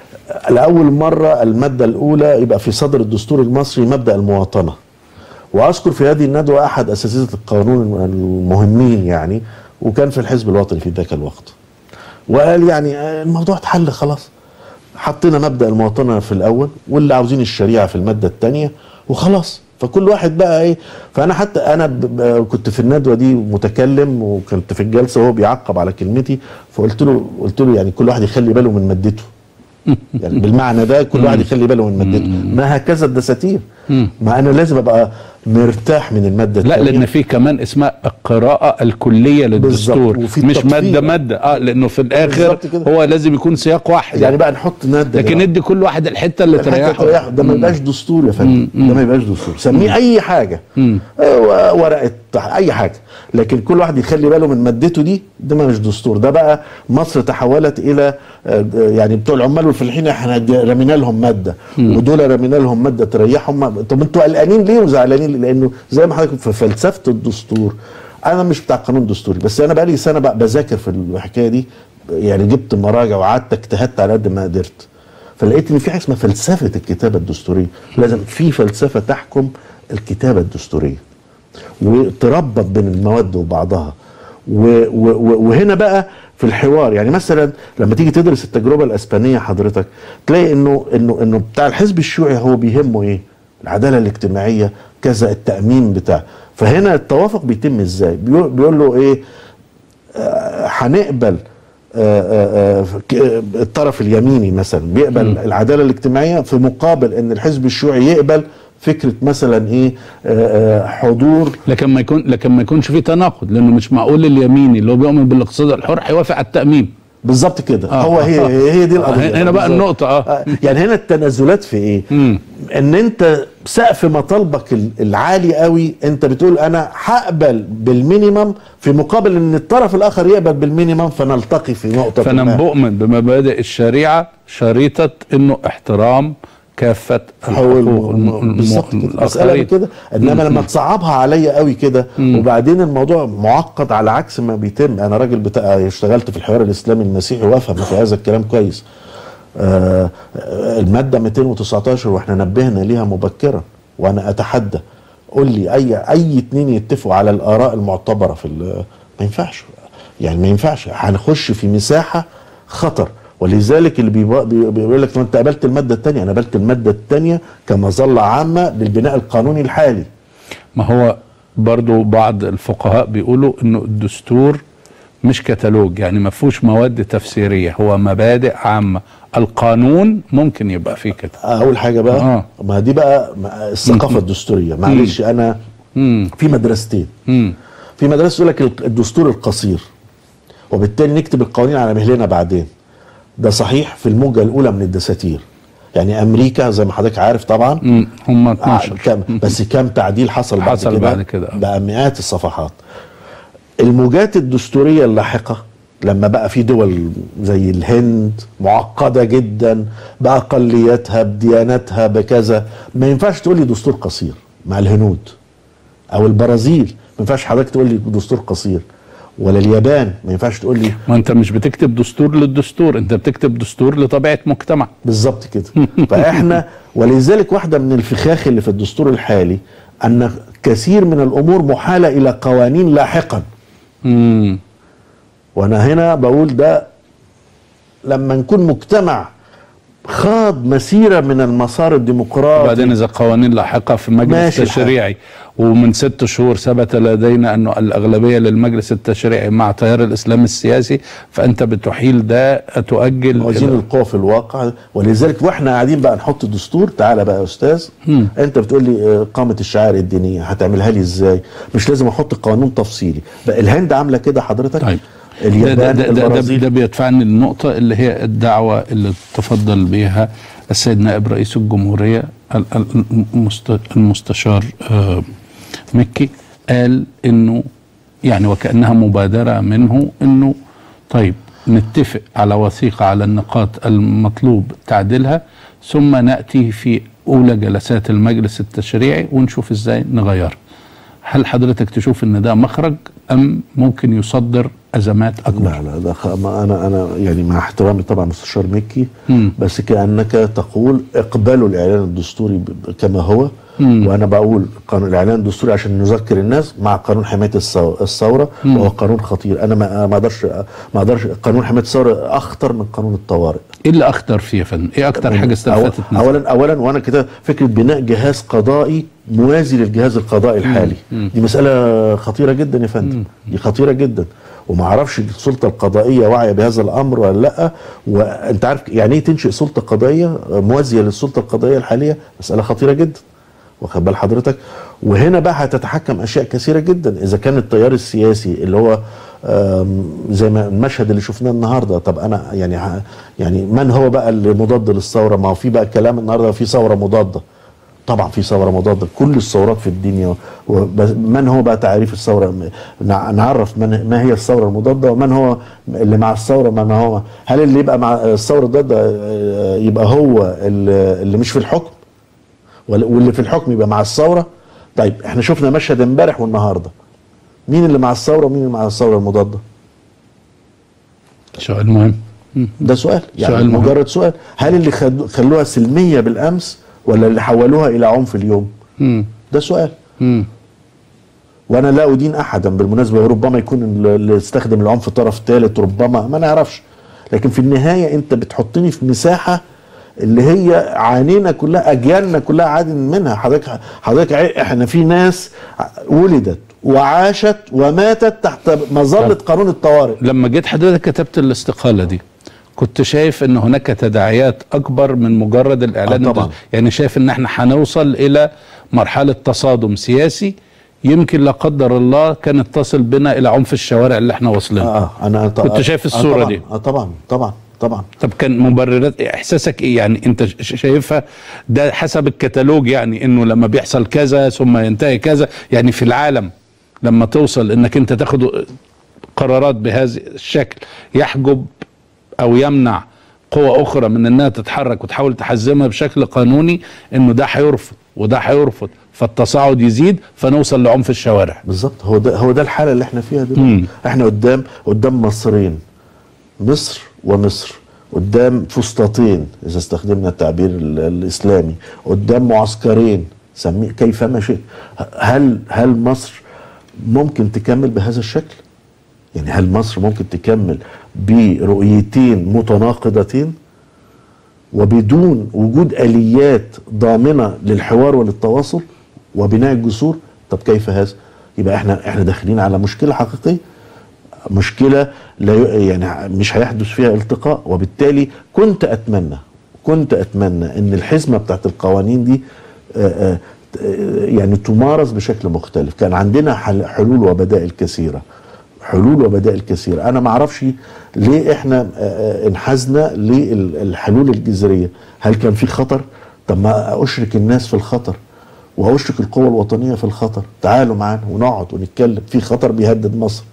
لاول مره الماده الاولى يبقى في صدر الدستور المصري مبدا المواطنه واذكر في هذه الندوه احد اساتذه القانون المهمين يعني وكان في الحزب الوطني في ذاك الوقت وقال يعني آه، الموضوع اتحل خلاص حطينا مبدا المواطنه في الاول واللي عاوزين الشريعه في الماده الثانيه وخلاص فكل واحد بقى ايه فانا حتى انا ب- ب- كنت في الندوه دي متكلم وكنت في الجلسه وهو بيعقب على كلمتي فقلت له قلت له يعني كل واحد يخلي باله من مادته يعني بالمعنى ده كل واحد يخلي باله من مادته ما هكذا الدساتير ما انا لازم ابقى مرتاح من الماده لا التانية. لان في كمان اسمها القراءه الكليه للدستور وفي مش التطبيق. ماده ماده اه لانه في الاخر بالظبط كده. هو لازم يكون سياق واحد يعني بقى نحط ماده لكن بقى. ادي كل واحد الحته اللي الحتة تريحه تريحه ده ما يبقاش دستور يا فندم ده ما يبقاش دستور سميه اي حاجه آه، ورقه اي حاجه لكن كل واحد يخلي باله من مادته دي ده ما مش دستور ده بقى مصر تحولت الى آه، يعني بتوع العمال والفلاحين احنا د- رمينا لهم ماده ودول رمينا لهم ماده تريحهم طب انتوا قلقانين ليه وزعلانين ليه؟ لانه زي ما حضرتك في فلسفه الدستور انا مش بتاع قانون دستوري بس انا بقالي سنه بقى بذاكر في الحكايه دي يعني جبت مراجع وقعدت اجتهدت على قد ما قدرت فلقيت ان في حاجه اسمها فلسفه الكتابه الدستوريه لازم في فلسفه تحكم الكتابه الدستوريه وتربط بين المواد وبعضها و و و وهنا بقى في الحوار يعني مثلا لما تيجي تدرس التجربه الاسبانيه حضرتك تلاقي انه انه انه بتاع الحزب الشيوعي هو بيهمه ايه؟ العداله الاجتماعيه كذا التامين بتاع فهنا التوافق بيتم ازاي؟ بيقول, بيقول له ايه؟ آه، هنقبل آه، آه، آه، ك- آه، الطرف اليميني مثلا بيقبل العداله الاجتماعيه في مقابل ان الحزب الشيوعي يقبل فكره مثلا ايه آه، آه، حضور لكن ما يكون لكن ما يكونش في تناقض لانه مش معقول اليميني اللي هو بيؤمن بالاقتصاد الحر هيوافق على التامين بالظبط كده آه، هو هي آه. هي دي آه، القضيه هنا بقى بالظبط. النقطة، آه. يعني هنا التنازلات في ايه مم. ان انت سقف مطالبك ال- العالي قوي انت بتقول انا هقبل بالمينيمم في مقابل ان الطرف الاخر يقبل بالمينيمم فنلتقي في نقطه فانا ما. بؤمن بمبادئ الشريعه شريطه انه احترام كافه هو الحقوق الم- الم- بالظبط كده مسألة الآخرين. كده انما لما تصعبها عليا قوي كده وبعدين الموضوع معقد على عكس ما بيتم انا راجل بتاع اشتغلت في الحوار الاسلامي المسيحي وافهم في هذا الكلام كويس آه آه، الماده 219 واحنا نبهنا ليها مبكرا وانا اتحدى قول لي اي اي اتنين يتفقوا على الاراء المعتبره في ال- ما ينفعش يعني ما ينفعش هنخش في مساحه خطر ولذلك اللي بيبقى- بي- بيقول لك ما انت قبلت الماده الثانيه انا قبلت الماده الثانيه كمظله عامه للبناء القانوني الحالي ما هو برضو بعض الفقهاء بيقولوا انه الدستور مش كتالوج يعني ما فيهوش مواد تفسيريه هو مبادئ عامه القانون ممكن يبقى فيه كده اول حاجه بقى آه. ما دي بقى ما- الثقافه الدستوريه معلش انا مم. في مدرستين مم. في مدرسه يقول لك الدستور القصير وبالتالي نكتب القوانين على مهلنا بعدين ده صحيح في الموجه الاولى من الدساتير يعني امريكا زي ما حضرتك عارف طبعا مم. هم آه، 12 كم بس كم تعديل حصل بعد حصل كده بعد كده، آه. بقى مئات الصفحات الموجات الدستوريه اللاحقه لما بقى في دول زي الهند معقده جدا باقلياتها بدياناتها بكذا ما ينفعش تقول لي دستور قصير مع الهنود او البرازيل ما ينفعش حضرتك تقول لي دستور قصير ولا اليابان ما ينفعش تقول لي ما انت مش بتكتب دستور للدستور انت بتكتب دستور لطبيعه مجتمع بالظبط كده فاحنا ولذلك واحده من الفخاخ اللي في الدستور الحالي ان كثير من الامور محاله الى قوانين لاحقا مم. وانا هنا بقول ده لما نكون مجتمع خاض مسيره من المسار الديمقراطي وبعدين اذا قوانين لاحقه في مجلس ماشي الحال. تشريعي ومن ست شهور ثبت لدينا انه الاغلبيه للمجلس التشريعي مع تيار الاسلام السياسي فانت بتحيل ده تؤجل موازين القوى في الواقع ولذلك واحنا قاعدين بقى نحط دستور تعالى بقى يا استاذ مم. انت بتقول لي آه، قامه الشعائر الدينيه هتعملها لي ازاي مش لازم احط قانون تفصيلي بقى الهند عامله كده حضرتك طيب ده, ده, اليابان ده, ده, ده, البرازيل ده بيدفعني للنقطة اللي هي الدعوة اللي تفضل بها السيد نائب رئيس الجمهورية ال- ال- المست- المستشار آه، مكي قال انه يعني وكأنها مبادرة منه انه طيب نتفق على وثيقة على النقاط المطلوب تعديلها ثم نأتي في أولى جلسات المجلس التشريعي ونشوف ازاي نغيرها هل حضرتك تشوف ان ده مخرج ام ممكن يصدر ازمات اكبر لا لا ده خ- ما انا انا يعني مع احترامي طبعا مستشار مكي مم. بس كانك تقول اقبلوا الاعلان الدستوري ب- كما هو مم. وانا بقول قانون الاعلان الدستوري عشان نذكر الناس مع قانون حمايه الثو- الثوره مم. وهو قانون خطير انا ما ما اقدرش ما اقدرش قانون حمايه الثوره اخطر من قانون الطوارئ ايه اللي اخطر فيه يا فندم؟ ايه اكتر حاجه استلفتت أو- نظرك؟ اولا اولا وانا كده فكره بناء جهاز قضائي موازي للجهاز القضائي الحالي مم. دي مساله خطيره جدا يا فندم دي خطيره جدا وما اعرفش السلطه القضائيه واعيه بهذا الامر ولا لا وانت عارف يعني ايه تنشئ سلطه قضائيه موازيه للسلطه القضائيه الحاليه مساله خطيره جدا واخد بال حضرتك وهنا بقى هتتحكم اشياء كثيره جدا اذا كان التيار السياسي اللي هو آم، زي ما المشهد اللي شفناه النهارده طب انا يعني ه- يعني من هو بقى اللي مضاد للثوره ما هو في بقى كلام النهارده في ثوره مضاده طبعا في ثوره مضاده كل الثورات في الدنيا وبس- من هو بقى تعريف الثوره نع- نعرف من ما هي الثوره المضاده ومن هو اللي مع الثوره من هو هل اللي يبقى مع الثوره ضد آه، يبقى هو اللي اللي مش في الحكم ولا- واللي في الحكم يبقى مع الثوره طيب احنا شفنا مشهد امبارح والنهارده مين اللي مع الثوره ومين اللي مع الثوره المضاده سؤال مهم مم. ده سؤال يعني سؤال مهم. مجرد سؤال هل اللي خد- خلوها سلميه بالامس ولا اللي حولوها الى عنف اليوم مم. ده سؤال مم. وانا لا ادين احدا بالمناسبه ربما يكون اللي استخدم العنف طرف ثالث ربما ما نعرفش لكن في النهايه انت بتحطني في مساحه اللي هي عانينا كلها اجيالنا كلها عادن منها حضرتك حضرتك عي- احنا في ناس ولدت وعاشت وماتت تحت مظله قانون الطوارئ لما جيت حضرتك كتبت الاستقاله دي كنت شايف ان هناك تداعيات اكبر من مجرد الاعلان آه طبعاً. الدستوري. يعني شايف ان احنا هنوصل الى مرحله تصادم سياسي يمكن لا قدر الله كانت تصل بنا الى عنف الشوارع اللي احنا واصلين اه انا ط- كنت شايف آه الصورة طبعاً، دي. اه طبعا طبعا طبعا طب كان مبررات احساسك ايه يعني انت ش- شايفها ده حسب الكتالوج يعني انه لما بيحصل كذا ثم ينتهي كذا يعني في العالم لما توصل انك انت تاخد قرارات بهذا الشكل يحجب او يمنع قوة اخرى من انها تتحرك وتحاول تحزمها بشكل قانوني انه ده هيرفض وده هيرفض فالتصاعد يزيد فنوصل لعنف الشوارع بالظبط هو ده هو ده الحاله اللي احنا فيها مم. دلوقتي احنا قدام قدام مصرين مصر ومصر قدام فسطاطين اذا استخدمنا التعبير ال- الاسلامي قدام معسكرين سميه كيفما شئت هل هل مصر ممكن تكمل بهذا الشكل يعني هل مصر ممكن تكمل برؤيتين متناقضتين وبدون وجود اليات ضامنه للحوار وللتواصل وبناء الجسور طب كيف هذا يبقى احنا احنا داخلين على مشكله حقيقيه مشكله لا ي- يعني مش هيحدث فيها التقاء وبالتالي كنت اتمنى كنت اتمنى ان الحزمه بتاعت القوانين دي آه، آه، آه، يعني تمارس بشكل مختلف كان عندنا حل- حلول وبدائل كثيره حلول وبدائل كثيره انا ما اعرفش ليه احنا آه، آه، انحازنا للحلول الجذريه هل كان في خطر طب ما اشرك الناس في الخطر واشرك القوى الوطنيه في الخطر تعالوا معانا ونقعد ونتكلم في خطر بيهدد مصر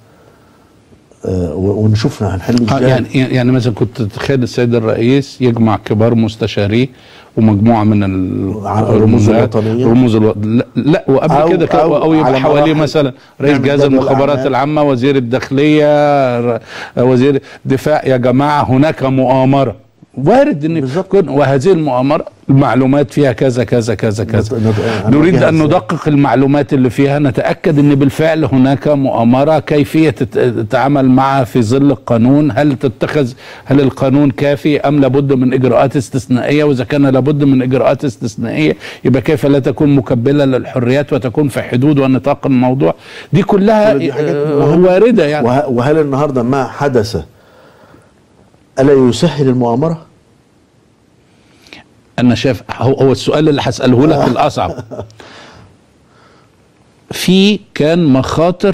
آه، و- ونشوف هنحله آه، ازاي يعني يعني مثلا كنت تتخيل السيد الرئيس يجمع كبار مستشاريه ومجموعه من ال- ع- الرموز الوطنية. رموز الو... لا, لا وقبل أو- كده كده أو او يبقى على حواليه مراحل مثلا رئيس نعمل جهاز جدول المخابرات أعمال. العامه وزير الداخليه ر- وزير دفاع يا جماعه هناك مؤامره وارد ان بالظبط. يكون وهذه المؤامره المعلومات فيها كذا كذا كذا كذا نت- نت- نريد هنواجهها ان إزاي؟ ندقق المعلومات اللي فيها نتاكد ان بالفعل هناك مؤامره كيفيه تت- تتعامل معها في ظل القانون هل تتخذ هل القانون كافي ام لابد من اجراءات استثنائيه واذا كان لابد من اجراءات استثنائيه يبقى كيف لا تكون مكبله للحريات وتكون في حدود ونطاق الموضوع دي كلها كل دي حاجات آه، مهمة. وارده يعني وه- وهل النهارده ما حدث الا يسهل المؤامره؟ انا شايف هو, هو السؤال اللي هساله لك الاصعب في كان مخاطر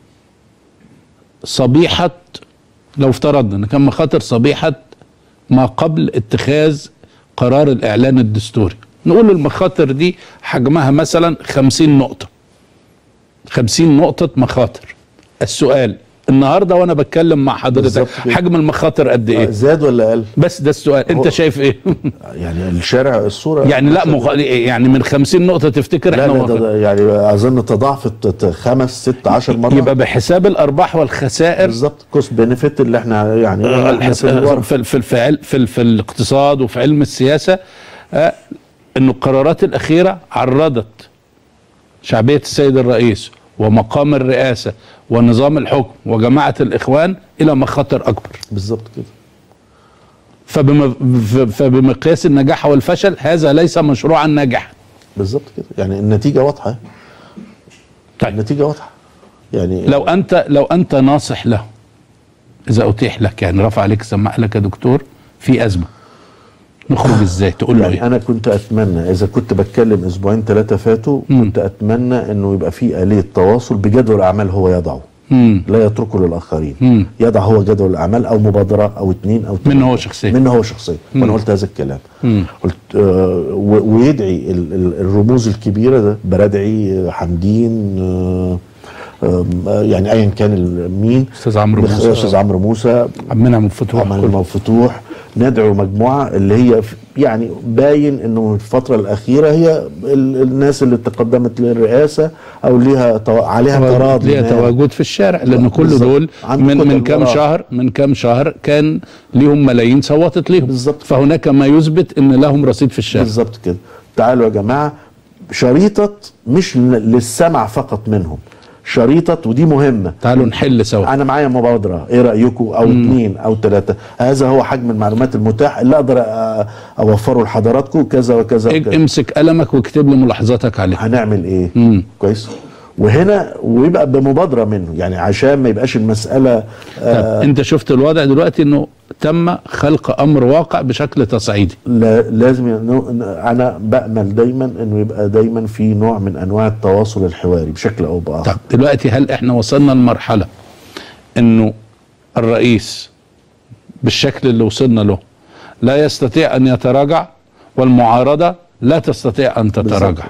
صبيحه لو افترضنا ان كان مخاطر صبيحه ما قبل اتخاذ قرار الاعلان الدستوري نقول المخاطر دي حجمها مثلا خمسين نقطه خمسين نقطه مخاطر السؤال النهارده وانا بتكلم مع حضرتك بالظبط كده. حجم المخاطر قد ايه زاد ولا قل؟ بس ده السؤال انت هو- شايف ايه يعني الشارع الصوره يعني لا مغ... يعني من 50 نقطة تفتكر لا احنا لا وغ- ده- ده يعني اظن تضاعفت ت- خمس ست عشر مرات يبقى بحساب الارباح والخسائر بالظبط كوست بنفيت اللي احنا يعني آه، احنا الحس... في الورق. في في في, عل- في, في الاقتصاد وفي علم السياسة آه، انه القرارات الاخيرة عرضت شعبية السيد الرئيس ومقام الرئاسة ونظام الحكم وجماعة الاخوان الى مخاطر اكبر بالظبط كده فبم... ف- فبمقياس النجاح والفشل هذا ليس مشروعا ناجحا بالظبط كده يعني النتيجه واضحه طيب النتيجه واضحه يعني لو انت لو انت ناصح له اذا اتيح لك يعني رفع عليك سماع لك يا دكتور في ازمه نخرج ازاي تقول له يعني ايه انا كنت اتمنى اذا كنت بتكلم اسبوعين ثلاثه فاتوا كنت اتمنى انه يبقى في اليه تواصل بجدول اعمال هو يضعه مم. لا يتركه للآخرين مم. يضع هو جدول الأعمال أو مبادرة أو اتنين أو منه هو شخصيا. منه هو شخصيا وأنا قلت هذا الكلام مم. قلت آه و- ويدعي ال- ال- الرموز الكبيرة ده بردعي آه، حمدين آه آه يعني أيا كان ال- مين استاذ عمرو موسى أستاذ عمرو موسى عمنا من فتوح عمل كله. المفتوح ندعو مجموعة اللي هي ف- يعني باين انه في الفترة الأخيرة هي ال- الناس اللي تقدمت للرئاسة أو ليها تو- عليها تراضي ليها ما- تواجد في الشارع لان كل بالظبط. دول عنده من كتل من كام وراه. شهر من كام شهر كان ليهم ملايين صوتت ليهم بالظبط. فهناك ما يثبت ان لهم رصيد في الشارع بالظبط كده تعالوا يا جماعة شريطة مش ل- للسمع فقط منهم شريطة ودي مهمة تعالوا نحل سوا انا معايا مبادره ايه رايكم او اثنين او ثلاثه هذا هو حجم المعلومات المتاح اللي اقدر أ- اوفره لحضراتكم كذا وكذا, اج- وكذا. امسك قلمك واكتب لي ملاحظاتك عليه هنعمل ايه مم. كويس وهنا ويبقى بمبادره منه يعني عشان ما يبقاش المساله آه طب انت شفت الوضع دلوقتي انه تم خلق امر واقع بشكل تصعيدي لا لازم ين- انا بامل دايما انه يبقى دايما في نوع من انواع التواصل الحواري بشكل او باخر طب دلوقتي هل احنا وصلنا لمرحله انه الرئيس بالشكل اللي وصلنا له لا يستطيع ان يتراجع والمعارضه لا تستطيع ان تتراجع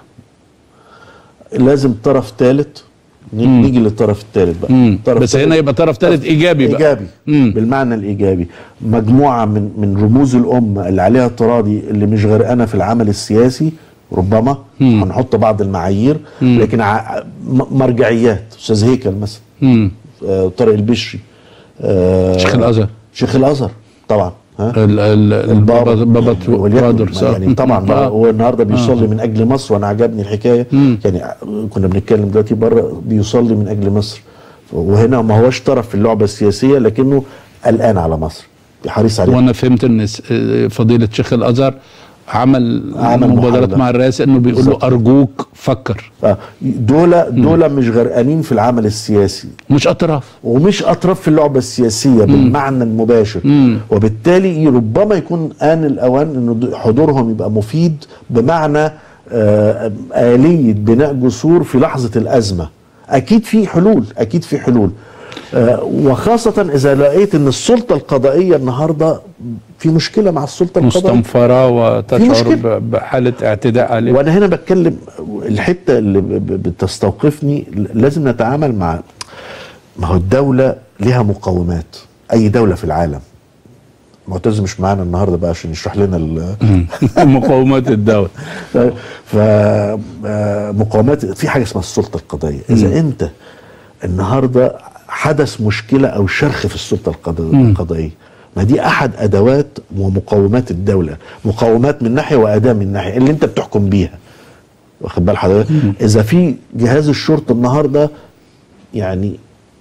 لازم طرف ثالث نيجي للطرف الثالث بقى مم. طرف بس تالت- هنا يبقى طرف ثالث ايجابي بقى ايجابي مم. بالمعنى الايجابي مجموعه من من رموز الامه اللي عليها تراضي اللي مش غرقانه في العمل السياسي ربما مم. هنحط بعض المعايير مم. لكن ع... م- مرجعيات استاذ هيكل مثلا مم. آه طارق البشري آه شيخ الازهر شيخ الازهر طبعا ها ال- ال- البابا بابا وليكن بادر صح؟ يعني طبعا آه. هو النهارده بيصلي من اجل مصر وانا عجبني الحكايه مم. يعني كنا بنتكلم دلوقتي بره بيصلي من اجل مصر وهنا ما هوش طرف في اللعبه السياسيه لكنه قلقان على مصر حريص عليها وانا فهمت ان س- آه، فضيله شيخ الازهر عمل, عمل مبادرات محاولة. مع الرئاسه انه بيقول له بالظبط. ارجوك فكر آه، دول دول مش غرقانين في العمل السياسي مش اطراف ومش اطراف في اللعبه السياسيه بالمعنى المباشر مم. وبالتالي ربما يكون ان الاوان ان حضورهم يبقى مفيد بمعنى آه، اليه بناء جسور في لحظه الازمه اكيد في حلول اكيد في حلول آه، وخاصه اذا لقيت ان السلطه القضائيه النهارده في مشكله مع السلطه القضائيه مستنفره وتشعر مشكلة. ب- بحاله اعتداء عليه وانا هنا بتكلم الحته اللي ب- ب- بتستوقفني لازم نتعامل مع ما هو الدوله لها مقومات اي دوله في العالم معتز مش معانا النهارده بقى عشان يشرح لنا ال مقومات الدوله ف آه، مقومات في حاجه اسمها السلطه القضائيه اذا انت النهارده حدث مشكله او شرخ في السلطه القض- القضائيه ما دي احد ادوات ومقومات الدوله مقومات من ناحيه واداه من ناحيه اللي انت بتحكم بيها واخد بال حضرتك اذا في جهاز الشرطه النهارده يعني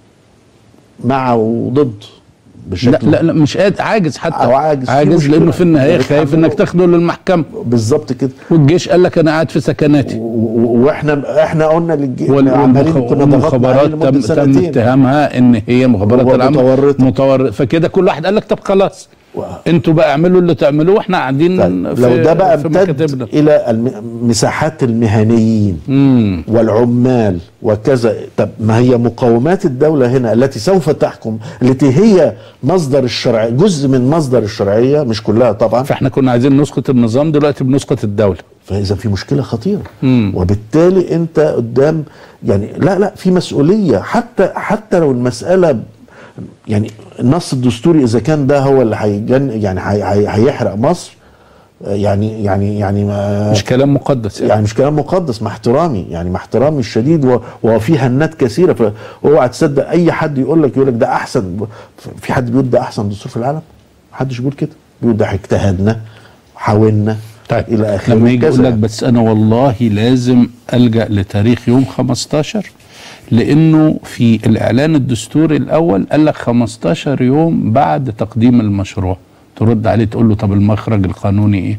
مع وضد بشكل لا لا, لا مش قادر عاجز حتى أو عاجز. في عاجز مشكلة. لانه في النهايه يعني خايف بتحمله- انك تاخده للمحكمه بالظبط كده والجيش قال لك انا قاعد في سكناتي و- و- واحنا احنا قلنا للج... وال- عمالين والمخ- كنا ضغطنا عليه والمخابرات لمده تم, تم سنتين اتهامها ان هي مخابرات هو العامه متورطة. متورط فكده كل واحد قال لك طب خلاص و- انتوا بقى اعملوا اللي تعملوه واحنا قاعدين طيب في لو ده بقى في امتد مكاتبنا الى الم- مساحات المهنيين امم والعمال وكذا طب ما هي مقومات الدولة هنا التي سوف تحكم التي هي مصدر الشرع جزء من مصدر الشرعية مش كلها طبعا فاحنا كنا عايزين نسقط النظام دلوقتي بنسقط الدوله فإذا في مشكلة خطيرة مم. وبالتالي أنت قدام يعني لا لا في مسؤولية حتى حتى لو المسألة ب- يعني النص الدستوري إذا كان ده هو اللي هيجن يعني هي- هي- هيحرق مصر آه، يعني يعني يعني ما مش كلام مقدس يعني, يعني مش كلام مقدس مع احترامي يعني مع احترامي الشديد و- وفي هنات كثيره فاوعى تصدق اي حد يقول لك يقول لك ده احسن في حد بيقول ده احسن دستور في العالم محدش بيقول كده بيقول ده اجتهدنا حاولنا طيب الى اخره لما يجي يقول كذا. لك بس انا والله لازم الجا لتاريخ يوم 15 لانه في الاعلان الدستوري الاول قال لك 15 يوم بعد تقديم المشروع ترد عليه تقول له طب المخرج القانوني ايه؟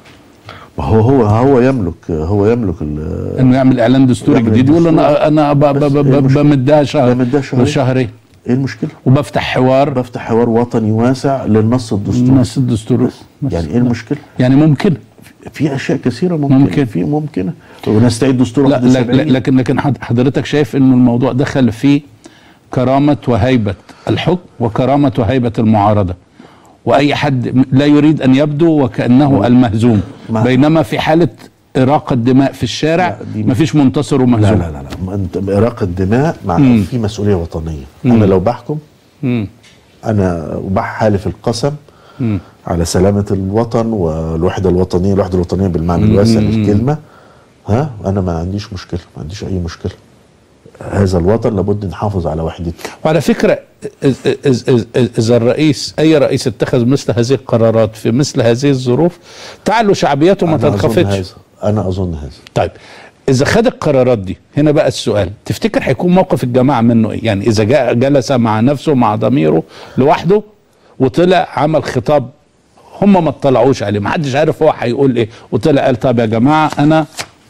ما هو هو هو يملك هو يملك ال- انه يعمل اعلان دستوري يعمل جديد يقول دستور. انا انا ب- ب- بس ب- إيه المشكلة؟ بمدها شهر بمدها شهرين. شهرين ايه المشكله؟ وبفتح حوار بفتح حوار وطني واسع للنص الدستوري نص الدستور بس. يعني ايه المشكله؟ يعني ممكن في اشياء كثيره ممكن ممكن. في ممكنه ونستعيد دستور لا, لا 71 لكن لكن حض- حضرتك شايف انه الموضوع دخل فيه كرامة وهيبة الحكم وكرامة وهيبة المعارضة وأي حد م- لا يريد أن يبدو وكأنه المهزوم ما- بينما في حالة إراقة دماء في الشارع لا، دي- مفيش منتصر لا ومهزوم لا لا لا ما انت اراقه دماء مع مم. في مسؤوليه وطنيه مم. انا لو بحكم مم. انا وبحالف القسم مم. على سلامه الوطن والوحده الوطنيه الوحده الوطنيه بالمعنى الواسع مم. للكلمه ها انا ما عنديش مشكله ما عنديش اي مشكله هذا الوطن لابد نحافظ على وحدته وعلى فكرة إذ- إذ- إذ- إذ- إذا الرئيس أي رئيس اتخذ مثل هذه القرارات في مثل هذه الظروف تعلو شعبيته ما أنا أظن تنخفضش هذا انا اظن هذا طيب اذا خد القرارات دي هنا بقى السؤال تفتكر هيكون موقف الجماعه منه ايه يعني اذا جاء جلس مع نفسه مع ضميره لوحده وطلع عمل خطاب هم ما اطلعوش عليه ما حدش عارف هو هيقول ايه وطلع قال طب يا جماعه انا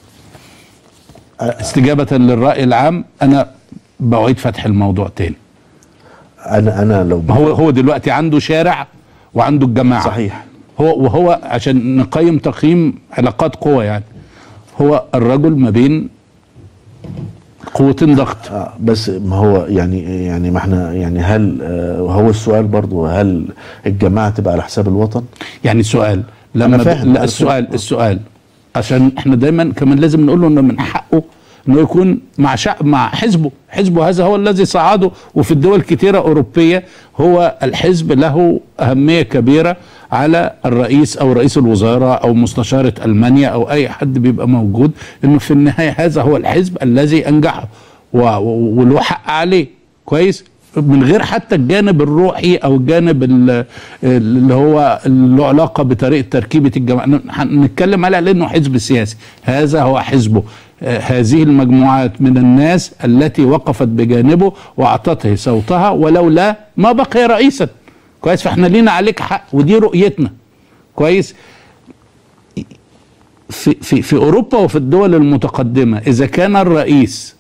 استجابه للراي العام انا بعيد فتح الموضوع تاني انا انا لو ما هو هو دلوقتي عنده شارع وعنده الجماعه صحيح هو وهو عشان نقيم تقييم علاقات قوة يعني هو الرجل ما بين قوتين ضغط آه بس ما هو يعني يعني ما احنا يعني هل آه هو السؤال برضو هل الجماعه تبقى على حساب الوطن؟ يعني سؤال لما أنا ب... فاهم، لا أنا السؤال فاهم. السؤال عشان احنا دايما كمان لازم نقول له انه من حقه انه يكون مع شعب مع حزبه حزبه هذا هو الذي صعده وفي الدول كثيرة أوروبية هو الحزب له أهمية كبيرة على الرئيس أو رئيس الوزراء أو مستشارة ألمانيا أو أي حد بيبقى موجود إنه في النهاية هذا هو الحزب الذي أنجحه و- و- وله حق عليه كويس من غير حتى الجانب الروحي او الجانب ال- اللي هو له علاقه بطريقه تركيبه الجماعه نتكلم عليه لانه حزب سياسي هذا هو حزبه آه، هذه المجموعات من الناس التي وقفت بجانبه واعطته صوتها ولولا ما بقي رئيسا كويس فاحنا لينا عليك حق ودي رؤيتنا كويس في في في اوروبا وفي الدول المتقدمه اذا كان الرئيس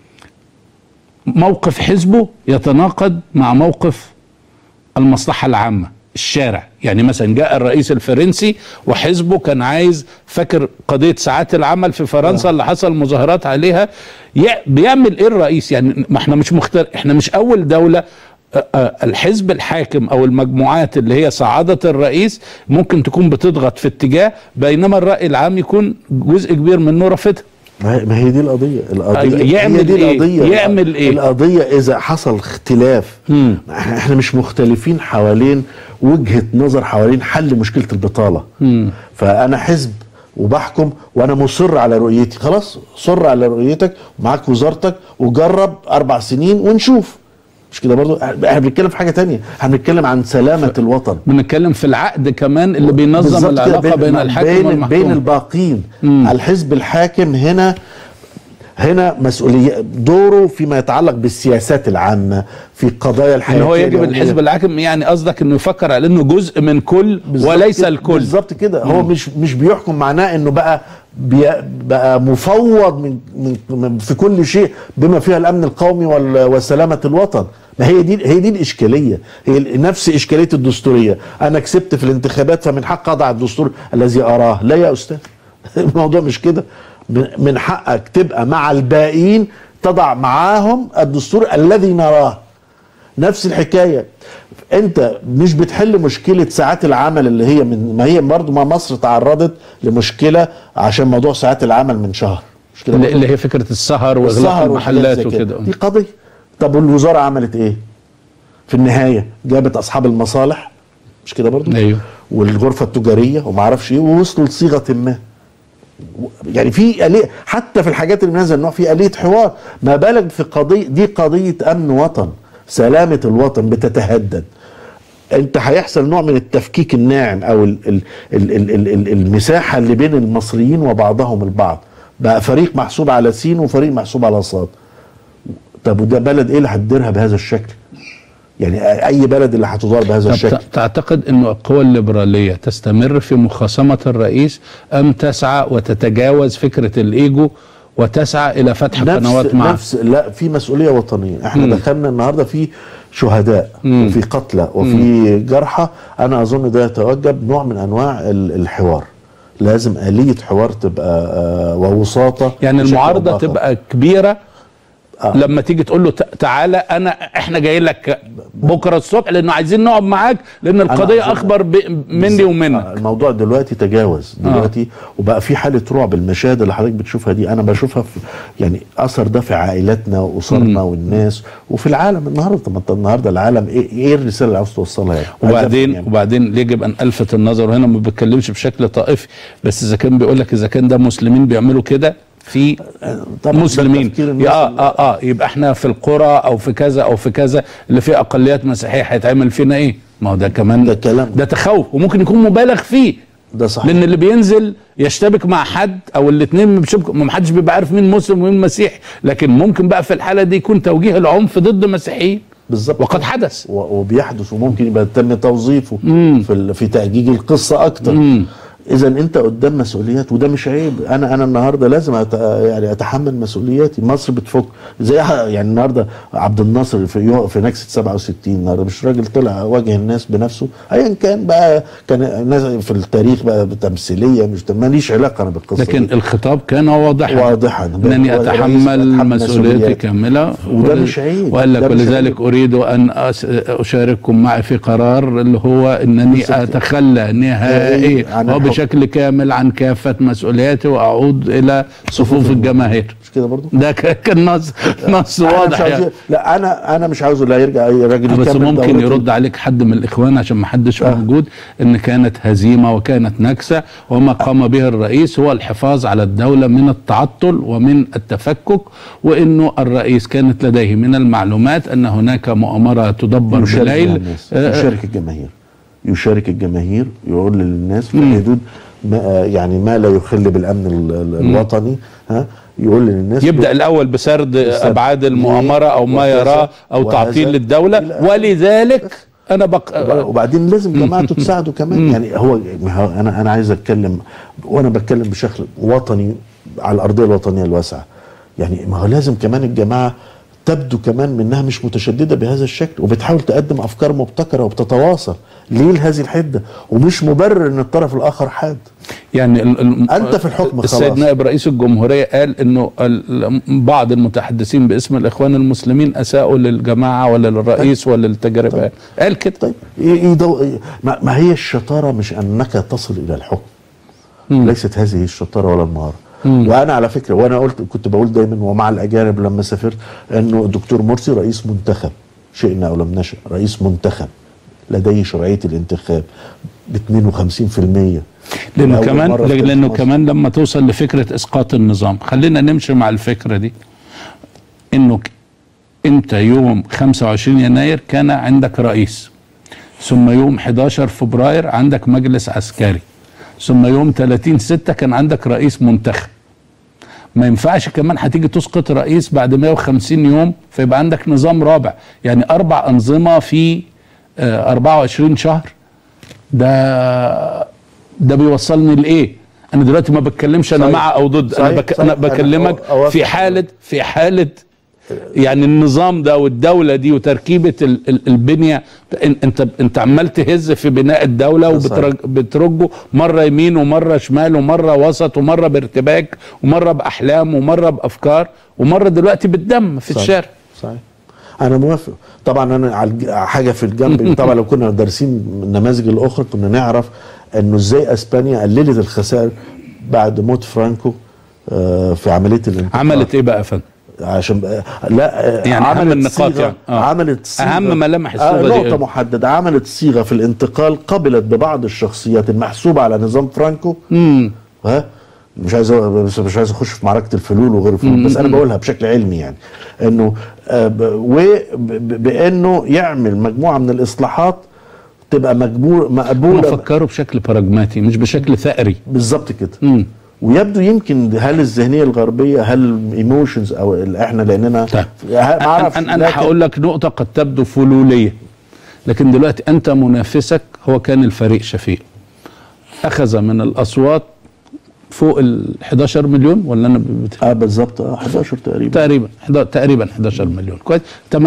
موقف حزبه يتناقض مع موقف المصلحة العامة الشارع يعني مثلا جاء الرئيس الفرنسي وحزبه كان عايز فاكر قضية ساعات العمل في فرنسا اللي حصل مظاهرات عليها يع- بيعمل ايه الرئيس يعني ما احنا مش مختار احنا مش اول دولة آه، آه، الحزب الحاكم او المجموعات اللي هي صعدت الرئيس ممكن تكون بتضغط في اتجاه بينما الرأي العام يكون جزء كبير منه رافضها ما هي- ما هي دي القضيه القضيه أيوة، يعمل هي دي إيه؟ القضيه يعمل إيه؟ القضيه اذا حصل اختلاف مم. احنا إحنا مش مختلفين حوالين وجهه نظر حوالين حل مشكله البطاله مم. فانا حزب وبحكم وانا مصر على رؤيتي خلاص صر على رؤيتك ومعاك وزارتك وجرب اربع سنين ونشوف مش كده برضو احنا بنتكلم في حاجه تانية احنا بنتكلم عن سلامه الوطن بنتكلم في العقد كمان اللي بينظم بالظبط كده العلاقه بين الحاكم بين, والمحكوم بين الباقين الحزب الحاكم هنا هنا مسؤولية دوره فيما يتعلق بالسياسات العامة في قضايا الحياة ان هو يجب الحزب الحاكم يعني قصدك انه يفكر على انه جزء من كل بالظبط وليس كده- الكل بالظبط كده هو مش مش بيحكم معناه انه بقى بي بقى مفوض من, من, من في كل شيء بما فيها الامن القومي وال- وسلامه الوطن ما هي دي هي دي الاشكاليه هي ال- نفس اشكاليه الدستوريه انا كسبت في الانتخابات فمن حق اضع الدستور الذي اراه لا يا استاذ الموضوع مش كده من- من حقك تبقى مع الباقيين تضع معاهم الدستور الذي نراه نفس الحكايه انت مش بتحل مشكله ساعات العمل اللي هي من ما هي برضه ما مصر تعرضت لمشكله عشان موضوع ساعات العمل من شهر مش كده اللي برضه؟ اللي هي فكره السهر واغلاق السهر والحاجات المحلات زي كده. وكده دي قضيه طب والوزاره عملت ايه في النهايه جابت اصحاب المصالح مش كده برضه ايوه والغرفه التجاريه وما اعرفش ايه ووصلوا لصيغه ما يعني في آلية حتى في الحاجات اللي من هذا النوع في آلية حوار ما بالك في قضية دي قضية أمن وطن سلامة الوطن بتتهدد انت هيحصل نوع من التفكيك الناعم او ال ال ال ال ال ال المساحه اللي بين المصريين وبعضهم البعض بقى فريق محسوب على سين وفريق محسوب على صاد طب وده بلد ايه اللي هتديرها بهذا الشكل يعني اي بلد اللي هتدار بهذا طب الشكل ت- تعتقد انه القوى الليبراليه تستمر في مخاصمه الرئيس ام تسعى وتتجاوز فكره الايجو وتسعى الى فتح قنوات نفس معه نفس لا في مسؤوليه وطنيه احنا مم. دخلنا النهارده في شهداء مم. وفي قتلى وفي جرحى انا اظن ده يتوجب نوع من انواع ال- الحوار لازم آلية حوار تبقى آه، ووساطة يعني بشكل أو المعارضه بآخر. تبقى كبيره آه. لما تيجي تقول له ت- تعالى انا احنا جايين لك بكره الصبح لانه عايزين نقعد معاك لان القضيه أظن- اخبر ب- مني آه، ومنك الموضوع دلوقتي تجاوز دلوقتي وبقى في حاله رعب المشاهد اللي حضرتك بتشوفها دي انا بشوفها في يعني اثر ده في عائلاتنا واسرنا والناس وفي العالم النهارده طب ما انت النهارده العالم ايه ايه الرساله اللي عاوز توصلها يعني عايز وبعدين أفهم يعني. وبعدين يجب ان الفت النظر وهنا ما بتكلمش بشكل طائفي بس اذا كان بيقول لك اذا كان ده مسلمين بيعملوا كده في طبعاً ده مسلمين تفكير الناس يا اللي- اه اه يبقى احنا في القرى او في كذا او في كذا اللي فيه اقليات مسيحيه هيتعمل فينا ايه؟ ما هو ده كمان ده كلام. ده تخوف وممكن يكون مبالغ فيه ده صح لان اللي بينزل يشتبك مع حد او الاثنين بيشتبكوا ما حدش بيبقى عارف مين مسلم ومين مسيحي لكن ممكن بقى في الحاله دي يكون توجيه العنف ضد مسيحيين بالظبط وقد حدث و- وبيحدث وممكن يبقى تم توظيفه مم. في ال- في تأجيج القصه اكتر مم. اذا انت قدام مسؤوليات وده مش عيب انا انا النهارده لازم أت يعني اتحمل مسؤولياتي مصر بتفك زي يعني النهارده عبد الناصر في يو- في نكسه 67 النهارده مش راجل طلع واجه الناس بنفسه ايا كان بقى كان ناس في التاريخ بقى تمثيليه مش ماليش علاقه انا بالقصه لكن دي. الخطاب كان واضحا واضحا انني الرئيس اتحمل أتحمل مسؤوليتي مسؤولياتي. كامله وده وال- مش عيب. وقال لك ده مش ولذلك عيب. اريد ان أس- اشارككم معي في قرار اللي هو انني بالظبط. اتخلى نهائيا عن الحكم. وبشكل كامل عن كافه مسؤولياتي واعود الى صفوف الجماهير مش كده برضو ده ك- كان نص نص أنا مش واضح عاوز- يعني. لا انا انا مش عاوزه لا يرجع اي راجل بس يكمل ممكن دورته. يرد عليك حد من الاخوان عشان ما حدش آه. موجود ان كانت هزيمه وكانت نكسه وما قام به الرئيس هو الحفاظ على الدوله من التعطل ومن التفكك وانه الرئيس كانت لديه من المعلومات ان هناك مؤامره تدبر يشارك بليل الناس آه، يشارك الجماهير يشارك الجماهير يقول للناس في مم. حدود ما يعني ما لا يخل بالامن ال- ال- الوطني ها يقول للناس يبدا الاول بسرد بسرد. ابعاد المؤامره او ما وكذا يراه او وهذا تعطيل للدوله إلى- ولذلك انا بق... وبعدين لازم جماعته تساعده كمان يعني هو ما هو انا انا عايز اتكلم وانا بتكلم بشكل وطني على الارضيه الوطنيه الواسعه يعني ما هو لازم كمان الجماعه تبدو كمان منها مش متشدده بهذا الشكل وبتحاول تقدم افكار مبتكره وبتتواصل ليه لهذه الحده ومش مبرر ان الطرف الاخر حاد يعني ال- ال- أنت في الحكم خلاص. السيد نائب رئيس الجمهورية قال انه ال- بعض المتحدثين باسم الاخوان المسلمين اساءوا للجماعة ولا للرئيس ولا للتجربة قال كده طيب ي- يدو... ما ما هي الشطاره مش انك تصل الى الحكم مم. ليست هذه الشطاره ولا المهاره وانا على فكره وانا قلت كنت بقول دايما ومع الاجانب لما سافرت انه الدكتور مرسي رئيس منتخب شئنا او لم نشأ رئيس منتخب لديه شرعيه الانتخاب ب 52% لانه لأول كمان مرة في تاريخ لانه مصر. كمان لما توصل لفكرة اسقاط النظام خلينا نمشي مع الفكرة دي انه ك- انت يوم 25 يناير كان عندك رئيس ثم يوم 11 فبراير عندك مجلس عسكري ثم يوم 30 6 كان عندك رئيس منتخب ما ينفعش كمان هتيجي تسقط رئيس بعد 150 يوم فيبقى عندك نظام رابع يعني اربع انظمه في آه، 24 شهر ده ده بيوصلني لايه انا دلوقتي ما بتكلمش انا صحيح. مع او ضد انا صحيح. بك... صحيح. انا أنا بكلمك أو- أوافق. في حاله في حاله يعني النظام ده والدوله دي وتركيبه ال- ال- البنيه إن- انت انت عمال تهز في بناء الدوله صحيح. وبترجه مره يمين ومره شمال ومره وسط ومره بارتباك ومره باحلام ومره بافكار ومره دلوقتي بالدم في صحيح. الشارع صحيح انا موافق طبعا انا على الج- حاجه في الجنب طبعا لو كنا دارسين النماذج الاخرى كنا نعرف انه ازاي اسبانيا قللت الخسائر بعد موت فرانكو آه، في عمليه الانتقال عملت ايه بقى يا فندم؟ عشان بقى لا آه، يعني أهم عملت النقاط صيغة- يعني. آه. عملت صيغة أهم ملامح آه الصيغة دي نقطة إيه؟ محددة عملت صيغة في الانتقال قبلت ببعض الشخصيات المحسوبة على نظام فرانكو امم ها مش عايز بس مش عايز اخش في معركه الفلول وغير الفلول بس انا بقولها بشكل علمي يعني انه آه، ب- وبانه يعمل مجموعه من الاصلاحات تبقى مجموع هم مقبوله فكروا بشكل براجماتي مش بشكل ثأري بالظبط كده امم ويبدو يمكن هل الذهنيه الغربيه هل الايموشنز او ال- احنا لاننا طيب. ما اعرف انا انا لكن- هقول لك نقطه قد تبدو فلوليه لكن دلوقتي انت منافسك هو كان الفريق شفيق اخذ من الاصوات فوق ال 11 مليون ولا انا بت... اه بالظبط اه 11 تقريبا تقريبا حدا- تقريبا 11 مليون كويس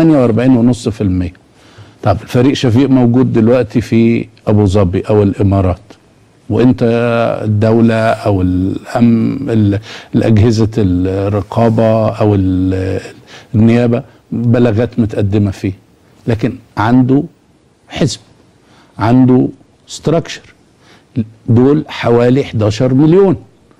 48.5% طب الفريق شفيق موجود دلوقتي في ابو ظبي او الامارات وانت الدوله او الأم ال- الاجهزه الرقابه او ال- النيابه بلاغات متقدمه فيه لكن عنده حزب عنده ستراكشر دول حوالي 11 مليون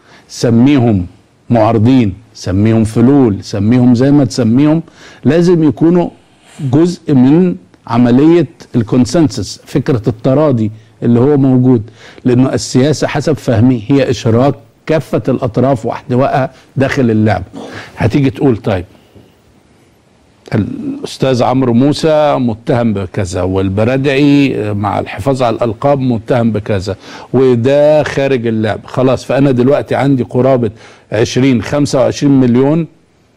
سميهم معارضين سميهم فلول سميهم زي ما تسميهم لازم يكونوا جزء من عملية الكونسنسس فكرة التراضي اللي هو موجود لأنه السياسة حسب فهمي هي إشراك كافة الأطراف واحتوائها داخل اللعبة هتيجي تقول طيب الاستاذ عمرو موسى متهم بكذا والبرادعي مع الحفاظ على الالقاب متهم بكذا وده خارج اللعب خلاص فانا دلوقتي عندي قرابه 20 25 مليون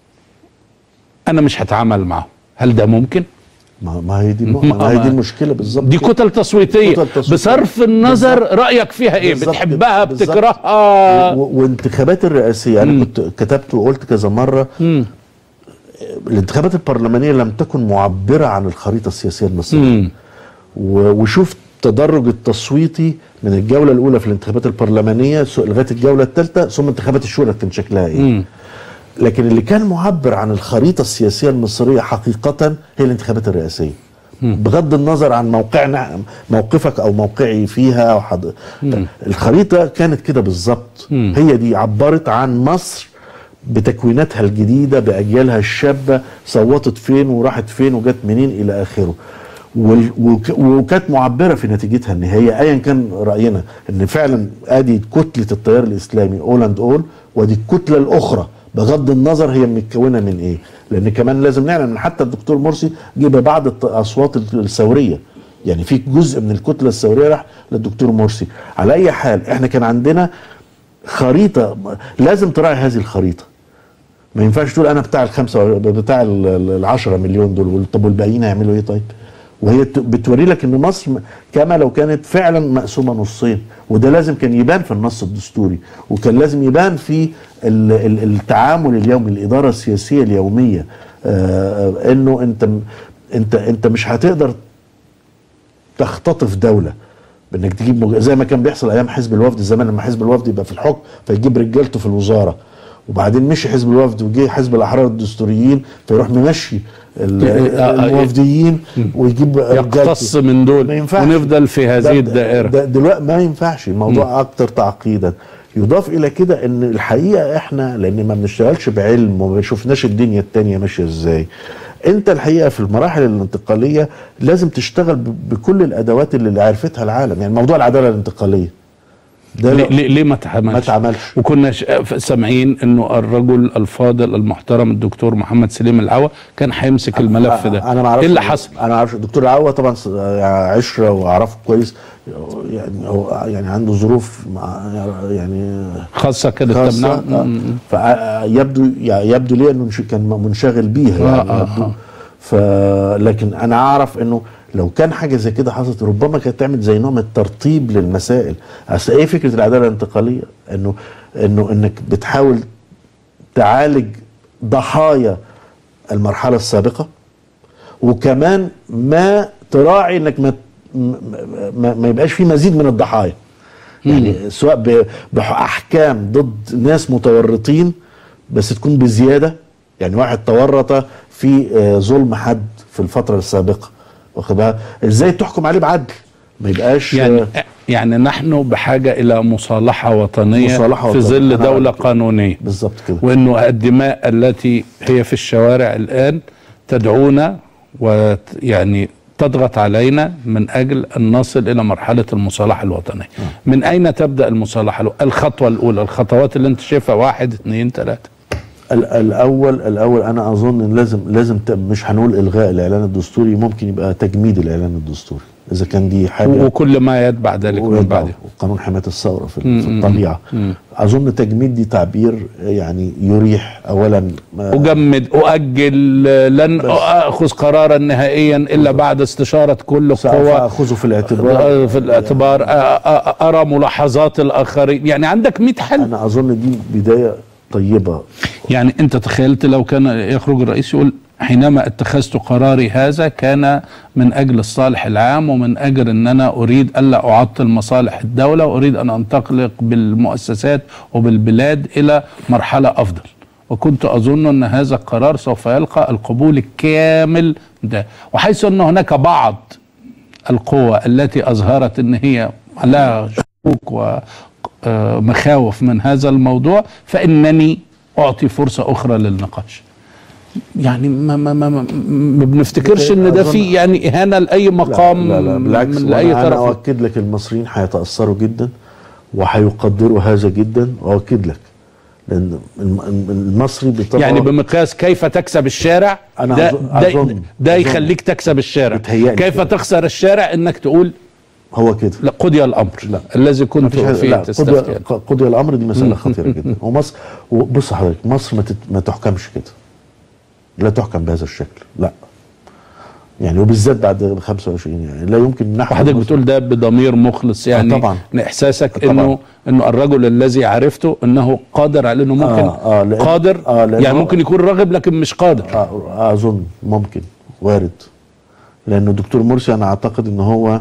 انا مش هتعامل معهم هل ده ممكن ما ما هي دي ما- ما هي ما- دي المشكله بالظبط دي كده. كتل تصويتيه كتل تصويتية. بصرف النظر رايك فيها ايه بالظبط كده. بتحبها بالظبط. بتكرهها و- وانتخابات الرئاسيه انا كنت كتبت وقلت كذا مره مم. الانتخابات البرلمانيه لم تكن معبره عن الخريطه السياسيه المصريه مم. و- وشوف التدرج التصويتي من الجوله الاولى في الانتخابات البرلمانيه س- لغايه الجوله الثالثه ثم انتخابات الشورى كان شكلها ايه مم. لكن اللي كان معبر عن الخريطه السياسيه المصريه حقيقه هي الانتخابات الرئاسيه بغض النظر عن موقعنا موقفك او موقعي فيها او حد الخريطه كانت كده بالظبط هي دي عبرت عن مصر بتكويناتها الجديده باجيالها الشابه صوتت فين وراحت فين وجت منين الى اخره وال- وك- وكانت معبره في نتيجتها النهائيه ايا كان راينا ان فعلا ادي كتله التيار الاسلامي اول اند اول ودي الكتله الاخرى بغض النظر هي متكونه من ايه لان كمان لازم نعلم ان حتى الدكتور مرسي جيب بعض الت- الاصوات الثوريه يعني في جزء من الكتله الثوريه راح للدكتور مرسي على اي حال احنا كان عندنا خريطه لازم تراعي هذه الخريطه ما ينفعش تقول انا بتاع الخمسه بتاع ال- ال- العشرة مليون دول طب والباقيين هيعملوا ايه طيب؟ وهي ت- بتوري لك ان مصر م- كما لو كانت فعلا مقسومه نصين وده لازم كان يبان في النص الدستوري وكان لازم يبان في ال- ال- التعامل اليومي الاداره السياسيه اليوميه آه، آه، انه انت م- انت انت مش هتقدر تختطف دوله بانك تجيب مج... زي ما كان بيحصل ايام حزب الوفد زمان لما حزب الوفد يبقى في الحكم فيجيب رجالته في الوزاره وبعدين مشي حزب الوفد وجه حزب الاحرار الدستوريين فيروح ممشي ال- آه، آه، الموفدين ويجيب رجالته. يقتص من دول ما ينفعش. ونفضل في ده- هذه الدائره ده دلوقتي ما ينفعش الموضوع اكتر تعقيدا يضاف الى كده ان الحقيقه احنا لان ما بنشتغلش بعلم وما شفناش الدنيا التانية ماشيه ازاي انت الحقيقه في المراحل الانتقاليه لازم تشتغل ب- بكل الادوات اللي عرفتها العالم يعني موضوع العداله الانتقاليه ده ليه, لا- ليه ليه ما ما اتعملش اتعملش وكنا ش- سامعين انه الرجل الفاضل المحترم الدكتور محمد سليم العوا كان هيمسك الملف ده انا ما اعرفش ايه اللي حصل انا ما اعرفش الدكتور العوا طبعا ص- يعني عشره واعرفه كويس يعني هو يعني عنده ظروف مع- يعني خاصه كده خاصة تمنع آه. فيبدو يعني يبدو لي انه منش- كان منشغل بيها آه، يعني آه، يبدو آه. ف لكن انا اعرف انه لو كان حاجه زي كده حصلت ربما كانت تعمل زي نوع من الترطيب للمسائل اصل ايه فكره العداله الانتقاليه انه انه انك بتحاول تعالج ضحايا المرحله السابقه وكمان ما تراعي انك ما ما, ما يبقاش في مزيد من الضحايا يعني سواء ب- باحكام ضد ناس متورطين بس تكون بزياده يعني واحد تورط في آه، ظلم حد في الفتره السابقه واخد بالك ازاي تحكم عليه بعدل ما يبقاش يعني آه، يعني نحن بحاجه الى مصالحه وطنيه مصالحة في وطنية. ظل أنا دوله أعتقد. قانونيه بالظبط كده وانه الدماء التي هي في الشوارع الان تدعونا ويعني تضغط علينا من اجل ان نصل الى مرحله المصالحه الوطنيه. من اين تبدا المصالحه؟ الو- الخطوه الاولى، الخطوات اللي انت شايفها واحد اثنين ثلاثه. ال- الاول الاول انا اظن ان لازم لازم ت- مش هنقول الغاء الاعلان الدستوري ممكن يبقى تجميد الاعلان الدستوري اذا كان دي حاجه وكل ما يتبع ذلك من ويبقى بعده. قانون حمايه الثوره في, مم، في مم، الطبيعه مم. اظن تجميد دي تعبير يعني يريح اولا ما- اجمد اؤجل لن بس. اخذ قرارا نهائيا الا بعد استشاره كل القوى ساخذه في الاعتبار في الاعتبار أ- أ- ارى ملاحظات الاخرين يعني عندك 100 حل انا اظن دي بدايه طيبه يعني انت تخيلت لو كان يخرج الرئيس يقول حينما اتخذت قراري هذا كان من اجل الصالح العام ومن اجل ان انا اريد الا اعطل مصالح الدوله واريد ان انتقل بالمؤسسات وبالبلاد الى مرحله افضل وكنت اظن ان هذا القرار سوف يلقى القبول الكامل ده وحيث ان هناك بعض القوى التي اظهرت ان هي لها شكوك ومخاوف من هذا الموضوع فانني اعطي فرصه اخرى للنقاش يعني ما ما ما, ما, ما بنفتكرش ان ده أظن- في يعني اهانه لاي مقام لا لا بالعكس من لاي وأنا- انا طرف اؤكد لك المصريين هيتاثروا جدا وهيقدروا هذا جدا واؤكد لك لان الم- الم- المصري بطبعه يعني بمقياس كيف تكسب الشارع أنا ده أظن- ده, أظن- ده أظن. يخليك تكسب الشارع بيتهيألي كيف كده. تخسر الشارع انك تقول هو كده لا قضي الامر لا. الذي كنت مفيش حاجة- فيه لا تستفتي قضية قضية الامر دي مساله خطيره جدا ومصر بص حضرتك مصر ما, تت... ما تحكمش كده لا تحكم بهذا الشكل لا يعني وبالذات بعد 25 يعني لا يمكن نحن وحضرتك بتقول ده بضمير مخلص يعني آه طبعا. ان احساسك آه طبعا. انه انه الرجل الذي عرفته انه قادر على انه ممكن آه، آه، لأن- قادر آه، لأن يعني هو- ممكن يكون راغب لكن مش قادر آه اظن ممكن وارد لانه الدكتور مرسي انا اعتقد ان هو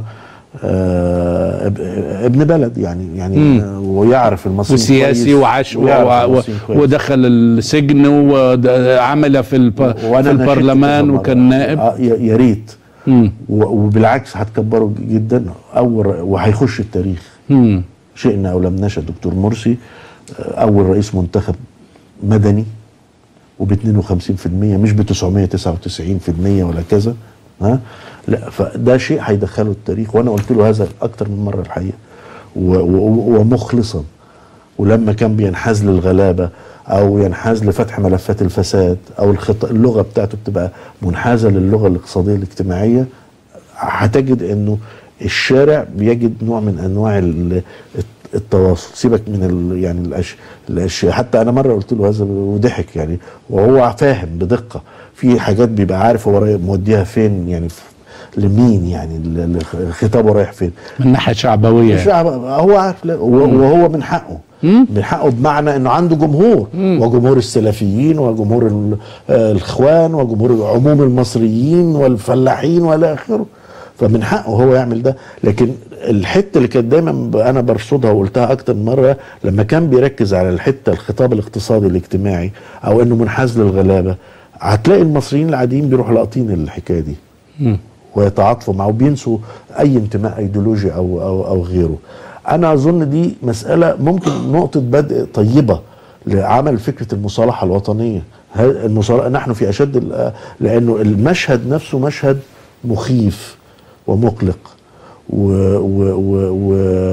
آه اب- ابن بلد يعني يعني مم. آه، ويعرف المصريين وسياسي كويس وعاش و... ويعرف و... المصريين كويس. ودخل السجن وعمل في الب... وأنا في ناشدت البرلمان كده وكان مرة. نائب آه يا يا ريت مم. و- وبالعكس هتكبره جدا اول ر- وهيخش التاريخ مم. شئنا او لم نشأ دكتور مرسي آه، اول رئيس منتخب مدني وب 52% مش ب 999% ولا كذا ها لا فده شيء هيدخله التاريخ وانا قلت له هذا اكتر من مره الحقيقه و- و- ومخلصا ولما كان بينحاز للغلابه او ينحاز لفتح ملفات الفساد او الخط... اللغه بتاعته بتبقى منحازه للغه الاقتصاديه الاجتماعيه هتجد انه الشارع بيجد نوع من انواع ال- التواصل سيبك من ال يعني الأش... الاشياء حتى انا مره قلت له هذا وضحك يعني وهو فاهم بدقه في حاجات بيبقى عارف هو رايح- موديها فين يعني ف- لمين يعني ال- ال- خطابه رايح فين من ناحيه شعبويه يعني. الشعب هو عارف لا وهو وهو من حقه من حقه بمعنى انه عنده جمهور وجمهور السلفيين وجمهور ال- آه، الاخوان وجمهور عموم المصريين والفلاحين والى اخره فمن حقه هو يعمل ده لكن الحته اللي كانت دايما ب- انا برصدها وقلتها اكتر من مره لما كان بيركز على الحته الخطاب الاقتصادي الاجتماعي او انه منحاز للغلابه هتلاقي المصريين العاديين بيروحوا لاقطين الحكايه دي مم. ويتعاطفوا معه وبينسوا اي انتماء ايديولوجي او او او غيره. انا اظن دي مساله ممكن نقطه بدء طيبه لعمل فكره المصالحه الوطنيه. ه- المصالحه نحن في اشد ال- لانه المشهد نفسه مشهد مخيف ومقلق و و و و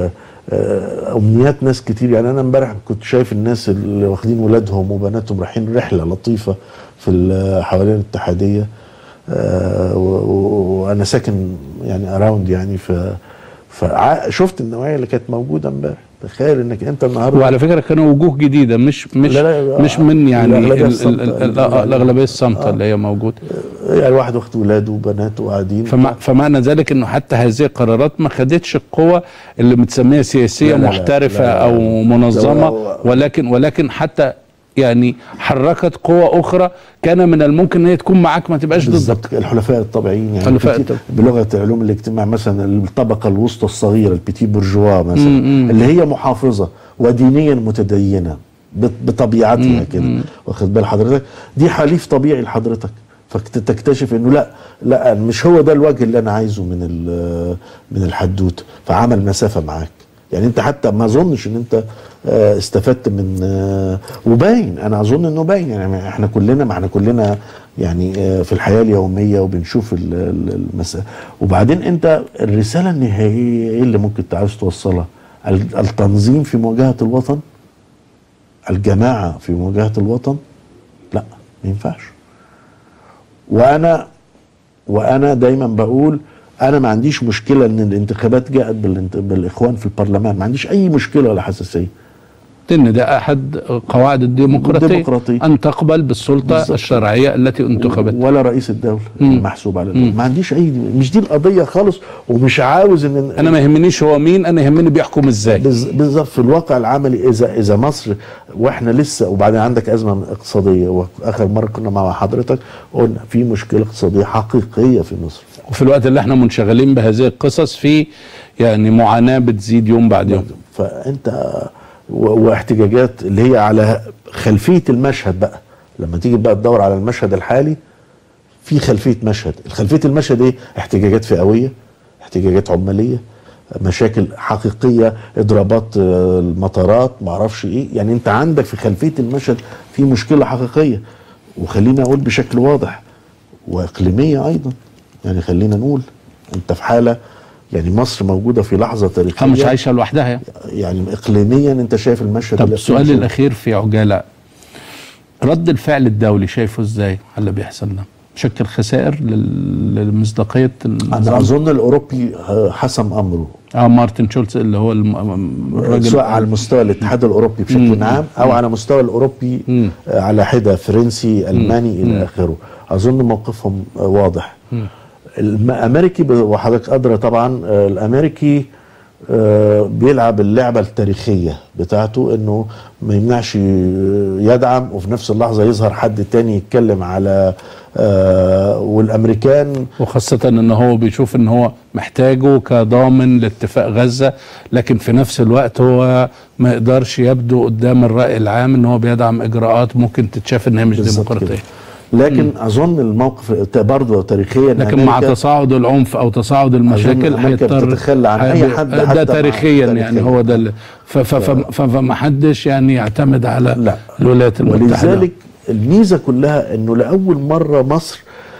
آه، امنيات ناس كتير يعني انا امبارح كنت شايف الناس اللي واخدين ولادهم وبناتهم رايحين رحله لطيفه في ال- حوالين الاتحاديه آه، و- و- وانا ساكن يعني اراوند يعني ف فشفت النوعيه اللي كانت موجوده امبارح تخيل انك انت النهارده وعلى فكره كانوا وجوه جديده مش مش لا، لا، مش من يعني الأغلبية ال- ال- الصامتة. ال- ال- الاغلبيه الصامته اللي هي موجوده يعني واحد واخد ولاده وبناته وقاعدين فمع فمعنى ذلك انه حتى هذه القرارات ما خدتش القوه اللي متسميه سياسيه لا، لا، لا، محترفه لا، لا، لا. او منظمه لا، لا. ولكن ولكن حتى يعني حركت قوى اخرى كان من الممكن ان هي تكون معاك ما تبقاش ضدك بالظبط الحلفاء الطبيعيين يعني حلفاء البيتي- الطبيعيين. بلغه علوم الاجتماع مثلا الطبقه الوسطى الصغيره البيتي بورجوا مثلا مم. اللي هي محافظه ودينيا متدينه بط- بطبيعتها كده واخد بال حضرتك دي حليف طبيعي لحضرتك فتكتشف انه لا لا مش هو ده الوجه اللي انا عايزه من ال- من الحدوته فعمل مسافه معاك يعني انت حتى ما اظنش ان انت آه، استفدت من آه، وباين انا اظن انه باين يعني احنا كلنا ما احنا كلنا يعني آه، في الحياه اليوميه وبنشوف ال- ال- المسألة وبعدين انت الرساله النهائيه ايه اللي ممكن انت عاوز توصلها ال- التنظيم في مواجهه الوطن الجماعه في مواجهه الوطن لا ما ينفعش وانا وانا دايما بقول انا ما عنديش مشكله ان الانتخابات جاءت بالانت- بالاخوان في البرلمان ما عنديش اي مشكله ولا حساسيه ان ده احد قواعد الديمقراطيه الديمقراطية. ان تقبل بالسلطه بالظبط. الشرعيه التي انتخبت ولا رئيس الدوله مم. محسوب على الدولة. ما عنديش اي مش دي القضيه خالص ومش عاوز ان انا ما يهمنيش هو مين انا يهمني بيحكم ازاي بز- بالظبط في الواقع العملي اذا اذا مصر واحنا لسه وبعدين عندك ازمه اقتصاديه واخر مره كنا مع حضرتك قلنا في مشكله اقتصاديه حقيقيه في مصر وفي الوقت اللي احنا منشغلين بهذه القصص في يعني معاناه بتزيد يوم بعد يوم فانت و- واحتجاجات اللي هي على خلفيه المشهد بقى لما تيجي بقى تدور على المشهد الحالي في خلفيه مشهد خلفيه المشهد ايه احتجاجات فئويه احتجاجات عماليه مشاكل حقيقيه اضرابات آه، المطارات معرفش ايه يعني انت عندك في خلفيه المشهد في مشكله حقيقيه وخلينا اقول بشكل واضح واقليميه ايضا يعني خلينا نقول انت في حاله يعني مصر موجوده في لحظه تاريخيه مش عايشه لوحدها يعني. يعني اقليميا انت شايف المشهد طب اللي السؤال فيه- الاخير في عجاله رد الفعل الدولي شايفه ازاي على اللي بيحصل ده شكل خسائر لل- لمصداقيه انا النظام اظن الاوروبي حسم امره اه مارتن شولتز اللي هو الم- الراجل سواء على مستوى الاتحاد الاوروبي بشكل مم. عام او على مستوى الاوروبي مم. آه، على حده فرنسي الماني الى اخره اظن موقفهم آه، واضح الامريكي ب- وحضرتك ادرى طبعا آه، الامريكي آه، بيلعب اللعبه التاريخيه بتاعته انه ما يمنعش آه، يدعم وفي نفس اللحظه يظهر حد تاني يتكلم على آه، والامريكان وخاصة ان هو بيشوف ان هو محتاجه كضامن لاتفاق غزة لكن في نفس الوقت هو ما يقدرش يبدو قدام الرأي العام ان هو بيدعم اجراءات ممكن تتشاف ان هي مش بالظبط ديمقراطية كده. لكن اظن الموقف ت- برضه تاريخيا لكن مع أمريكا- تصاعد العنف او تصاعد المشاكل أمريكا هيضطر بتتخلى عن أي حد ده حتى مع- تاريخيا يعني تاريخياً. هو ده اللي- ف- ف- ف- ف- فما حدش يعني يعتمد على لا. الولايات المتحدة ولذلك الميزه كلها انه لاول مره مصر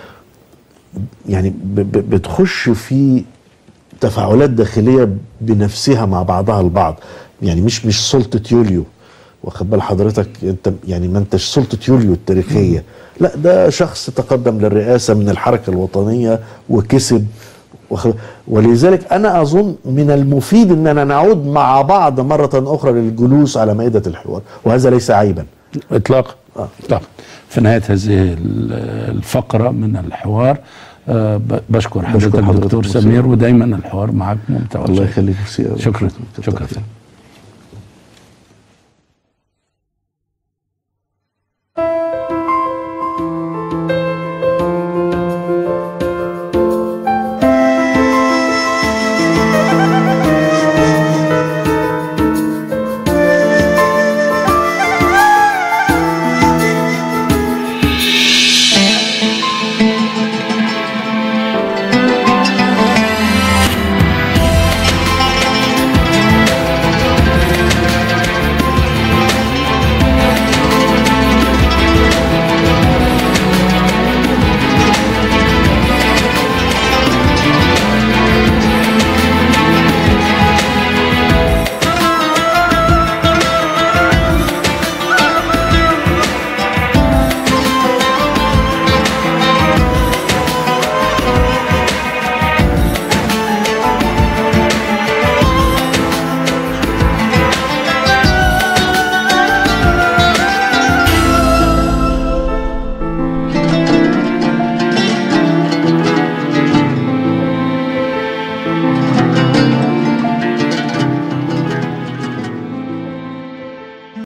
يعني ب- ب- بتخش في تفاعلات داخليه بنفسها مع بعضها البعض يعني مش مش سلطه يوليو واخد بال حضرتك انت يعني ما انتش سلطه يوليو التاريخيه لا ده شخص تقدم للرئاسه من الحركه الوطنيه وكسب واخد- ولذلك انا اظن من المفيد اننا نعود مع بعض مره اخرى للجلوس على مائده الحوار وهذا ليس عيبا اطلاقا آه. طب في نهايه هذه ال- الفقره من الحوار آه، ب- بشكر حضرتك حضرتك دكتور ميرسي. سمير ودايما الحوار معك ممتع الله وشيق. يخليك ميرسي أوي. شكرا كتر شكرا خيرك.